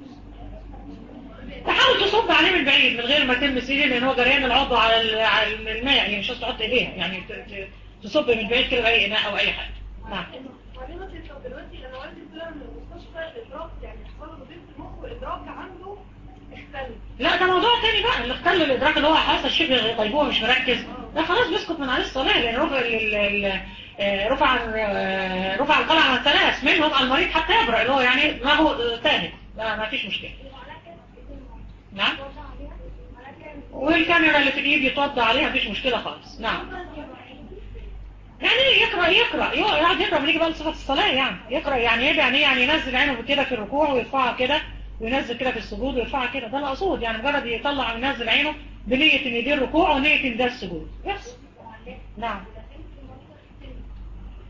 تحاول تصب عليه من بعيد من غير ما تلمس ايديه لان هو جريان العضو على ال- على الماء يعني مش هتحط ايديها يعني ت- ت- تصب من بعيد كده باي اناء او اي حاجه نعم وبعدين مثلا لو دلوقتي انا والدي طلع من المستشفى الادراك يعني حصل له ضيق في المخ والادراك عنده اختل لا ده موضوع تاني بقى اللي اختل الادراك اللي هو حاسس شبه غيبوبه مش مركز ده خلاص بيسقط من عليه الصلاه لان رفع ال- ال- آه، رفع آه، رفع القلع عن ثلاث منهم المريض حتى يبرأ اللي هو يعني دماغه تاهت لا ما فيش مشكله نعم والكاميرا اللي في الايد يتوضى عليها مفيش مشكله خالص نعم يعني يقرأ يقرأ يقعد يقرأ بنيجي بقى لصفة الصلاة يعني يقرأ يعني ايه يعني يعني ينزل عينه كده في الركوع ويرفعها كده وينزل كده في السجود ويرفعها كده ده المقصود يعني مجرد يطلع وينزل عينه بنية ان دي الركوع ونية ان ده السجود بس نعم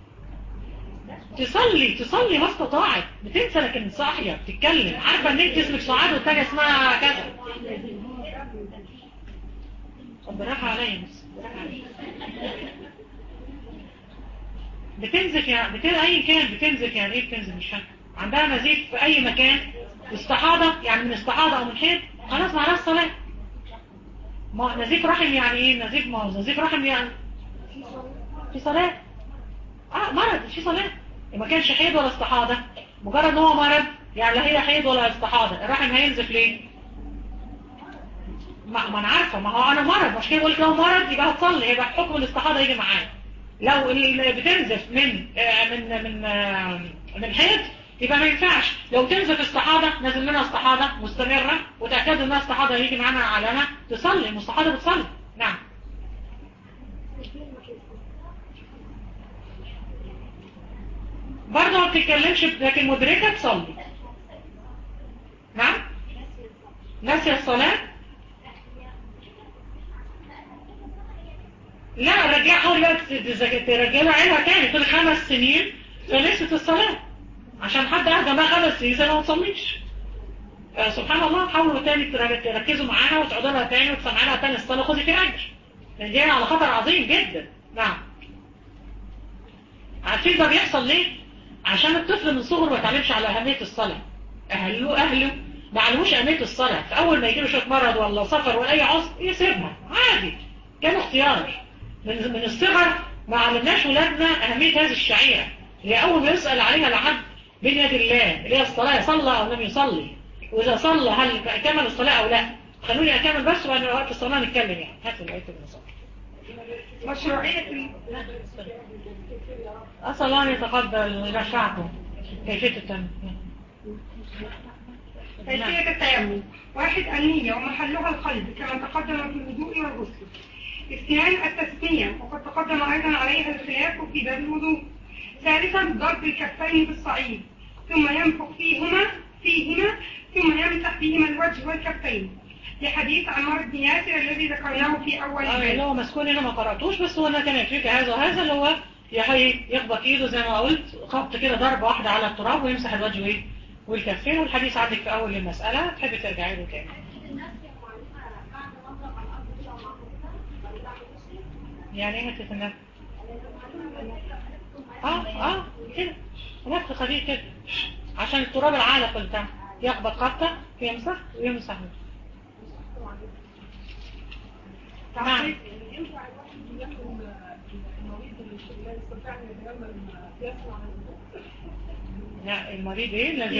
تصلي تصلي ما استطاعت بتنسى لكن صاحية بتتكلم عارفة ان انت اسمك سعاد والتانية اسمها كذا طب براحة عليا بس براحة عليا بتنزف يعني بت... اي كان بتنزف يعني ايه بتنزف مش فاهم عندها نزيف في اي مكان استحاضة يعني من استحاضة او من حيض خلاص معناها الصلاة ما نزيف رحم يعني ايه نزيف ما هو نزيف رحم يعني في صلاة اه مرض في صلاة ما كانش حيض ولا استحاضة مجرد ان هو مرض يعني لا هي حيض ولا استحاضة الرحم هينزف ليه ما, ما انا عارفة ما هو انا مرض مش كده بقول لك لو مرض يبقى هتصلي يبقى حكم الاستحاضة يجي معايا لو اللي بتنزف من آه من من آه من حيض يبقى ما ينفعش لو تنزف استحاضة نازل منها استحاضة مستمرة وتأكد انها استحاضة يجي معانا علامة تصلي المستحاضة بتصلي نعم برضه ما بتتكلمش لكن مدركة تصلي نعم ناسية الصلاة لا رجع حاول بقى ترجعها عينها تاني تقول خمس سنين فنسيت الصلاة عشان حد اهدى ما خمس سنين زي ما تصليش آه سبحان الله حاولوا تاني تركزوا معاها وتقعدوا لها تاني وتسمعوا لها تاني الصلاة خذي فيها اجر لان دي على خطر عظيم جدا نعم عارفين ده بيحصل ليه عشان الطفل من صغره ما يتعلمش على اهميه الصلاه اهله اهله ما علموش اهميه الصلاه فاول ما يجي له شويه مرض ولا سفر ولا اي عذر يسيبها عادي كان اختيار من من الصغر ما علمناش ولادنا اهميه هذه الشعيره اللي اول ما يسال عليها العبد بين يد الله اللي هي الصلاه صلى او لم يصلي واذا صلى هل كمل الصلاه او لا خلوني اكمل بس وبعد وقت الصلاه نتكلم يعني هاتوا الايه المصلي مشروعية أسأل الله أن يتقبل نفعكم كيفية التنمية كيفية التيمم واحد النية ومحلها القلب كما تقدم في الوضوء والغسل اثنان التسمية وقد تقدم أيضا عليها الخلاف في باب الوضوء ثالثا ضرب الكفين بالصعيد ثم ينفخ فيهما فيهما ثم يمسح بهما الوجه والكفين لحديث عمار بن ياسر الذي ذكرناه في أول آه اللي هو مسكون هنا ما قرأتوش بس هو أنا كان يكفيك هذا وهذا اللي هو يخبط ايده زي ما قلت خبط كده ضربة واحدة على التراب ويمسح الوجه ايه والكفين والحديث عندك في أول المسألة تحبي ترجعي له تاني يعني ايه متى النفخ اه اه كده نفخ خفيف كده عشان التراب العالق بتاعه يخبط خبطة يمسح ويمسح نعم لا المريض ايه الذي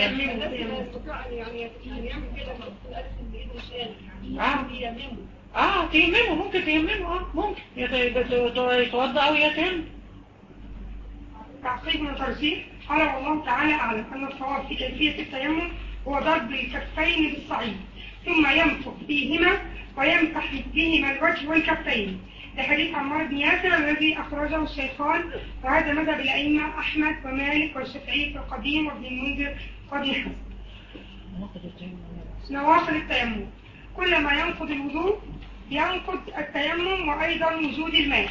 اه اه تيممه ممكن تيممه اه ممكن يتوضا او يتم تعقيب وترجيح قال والله تعالى اعلم ان الصواب في كيفيه التيمم هو ضرب الكفين بالصعيد ثم ينفخ فيهما ويمسح بهما الوجه والكفين لحديث عمار بن ياسر الذي أخرجه الشيخان وهذا مذهب الأئمة أحمد ومالك والشافعي في القديم وابن المنذر وابن حزم نواقض التيمم كل ما ينقض الوضوء ينقض التيمم وأيضا وجود الماء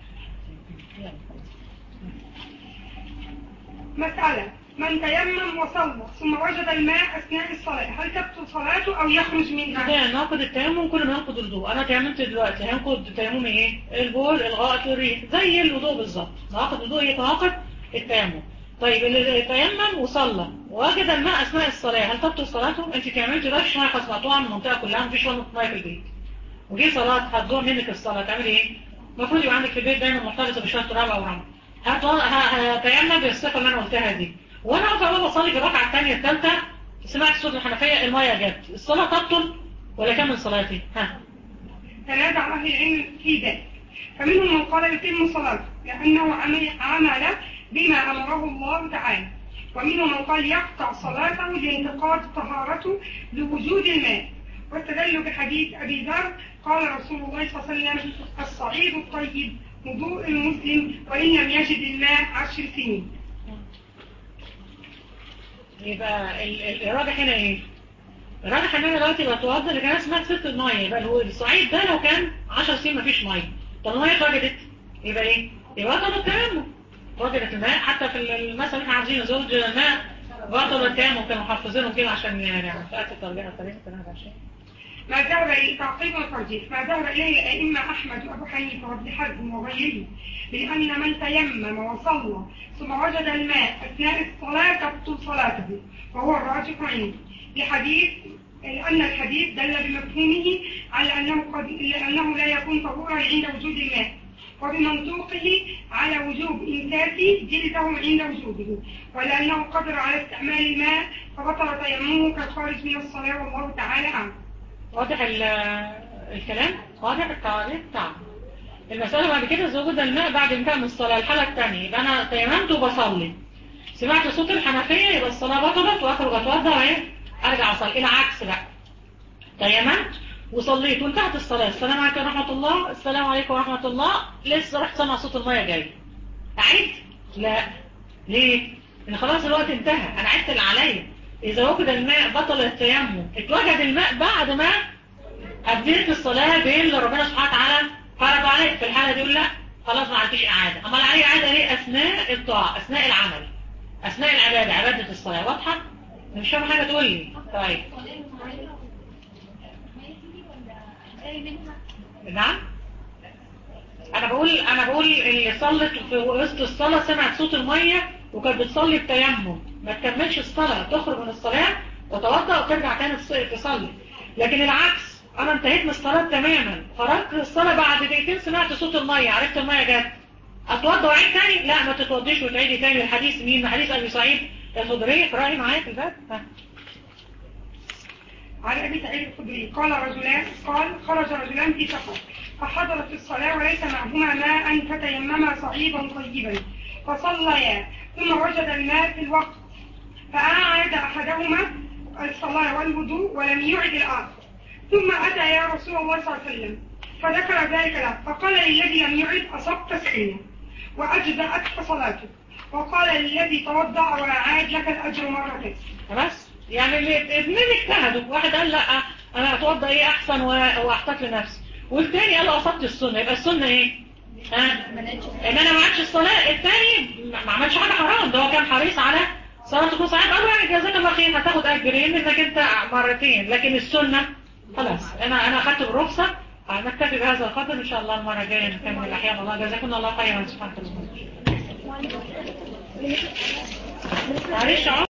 مسألة من تيمم وصلى ثم وجد الماء أثناء الصلاة هل تبطل صلاته أو يخرج منها؟ ده ناقض التيمم كل ما ينقض الوضوء أنا تيممت دلوقتي هينقض تيمم إيه؟ البول الغائط الريح زي الوضوء بالظبط ناقض الوضوء يتناقض التيمم طيب اللي تيمم وصلى ووجد الماء أثناء الصلاة هل تبطل صلاته؟ أنت تيممت دلوقتي مش خلاص مقطوعة من المنطقة كلها مفيش ولا مية في البيت وجي صلاة هتضوع منك الصلاة تعملي إيه؟ المفروض يبقى عندك في البيت دايما مرتبطة بشوية تراب أو رمل هتيمم بالصفة اللي أنا قلتها دي وانا واقفه بابا بصلي في الركعه الثانيه الثالثه سمعت صوت الحنفيه الميه جت الصلاه تبطل ولا كمل صلاتي ها تنازع اهل العلم في ذلك فمنهم من قال يتم صلاته لانه عمل عمل بما امره الله تعالى ومنهم من قال يقطع صلاته لانتقاد طهارته لوجود الماء واستدلوا بحديث ابي ذر قال رسول الله صلى الله عليه وسلم الصعيد الطيب وضوء المسلم وان لم يجد الماء عشر سنين يبقى الراجح هنا ايه الراجح ان انا دلوقتي بتوضى اللي كان اسمها ست الميه يبقى هو الصعيد ده لو كان 10 سنين مفيش ميه طب الميه اتوجدت يبقى ايه يبقى طب التيمم وجدت الماء حتى في المثل احنا عاوزين زوج الماء بطل التام وكانوا محفظينهم كده عشان يعني فئات الترجمة تقريبا كان هذا الشيء ما ذهب إليه تعقيب وترجيح ما ذهب إليه الأئمة أحمد وأبو حنيفة وابن حزم وغيره من أن من تيمم وصلى ثم وجد الماء أثناء الصلاة تبطل صلاته وهو الراجح عندي لحديث لأن الحديث دل بمفهومه على أنه, قد لأنه لا يكون طهورا عند وجود الماء وبمنطوقه على وجوب إمساك جلده عند وجوده ولأنه قدر على استعمال الماء فبطل تيممه كالخارج من الصلاة والله تعالى أعلم واضح ال- الكلام واضح التعريف بتاعه المسألة بعد كده زوجد الماء بعد انتهاء من الصلاة الحالة الثانية يبقى أنا تيممت وبصلي سمعت صوت الحنفية يبقى الصلاة بطلت وأخرج أتوضى وإيه أرجع أصلي العكس بقى تيممت وصليت وانتهت الصلاة السلام عليكم ورحمة الله السلام عليكم ورحمة الله لسه رحت سمع صوت المية جاي أعيد؟ لا ليه؟ لأن خلاص الوقت انتهى أنا عدت اللي عليا إذا وجد الماء بطل التيمم اتوجد الماء بعد ما أديت الصلاة بين اللي ربنا سبحانه وتعالى فرض عليك في الحالة دي يقول لا خلاص ما عنديش إعادة أما علي إعادة ليه أثناء الطاعة أثناء العمل أثناء العبادة عبادة الصلاة واضحة؟ مش فاهم حاجة تقول لي طيب نعم انا بقول انا بقول اللي صلت في وسط الصلاه سمعت صوت الميه وكانت بتصلي بتيمم ما تكملش الصلاه تخرج من الصلاه وتوضا وترجع تاني تص- تصلي لكن العكس انا انتهيت من الصلاه تماما خرجت من الصلاه بعد دقيقتين سمعت صوت الميه عرفت الميه جت اتوضا واعيد تاني لا ما تتوضيش وتعيدي تاني الحديث مين من حديث ابي سعيد الخدري اقراي معايا في الباب ها. عن أبي سعيد الخدري قال رجلان قال خرج رجلان في سفر فحضرت الصلاة وليس معهما ماء فتيمما صعيدا طيبا فصليا ثم وجد الماء في الوقت فأعاد أحدهما الصلاة والوضوء ولم يعد الآخر ثم أتى يا رسول الله صلى الله عليه وسلم فذكر ذلك له فقال للذي لم يعد أصبت السنة وأجزأتك صلاتك وقال للذي توضأ وأعاد لك الأجر مرتين بس يعني الاثنين اجتهدوا واحد قال لا انا اتوضى ايه احسن و- واحتاج لنفسي والتاني قال اصبت السنه يبقى السنه ايه ها ان انا ما عادش الصلاه التاني ما عملش حاجه حرام ده هو كان حريص على صلاه الخمس ساعات قالوا يعني جزاك الله خير هتاخد اجرين انك انت مرتين لكن السنه خلاص انا انا اخدت بالرخصه نكتفي بهذا القدر ان شاء الله المره الجايه نكمل احيانا الله جزاكم الله خيرا سبحانه وتعالى معلش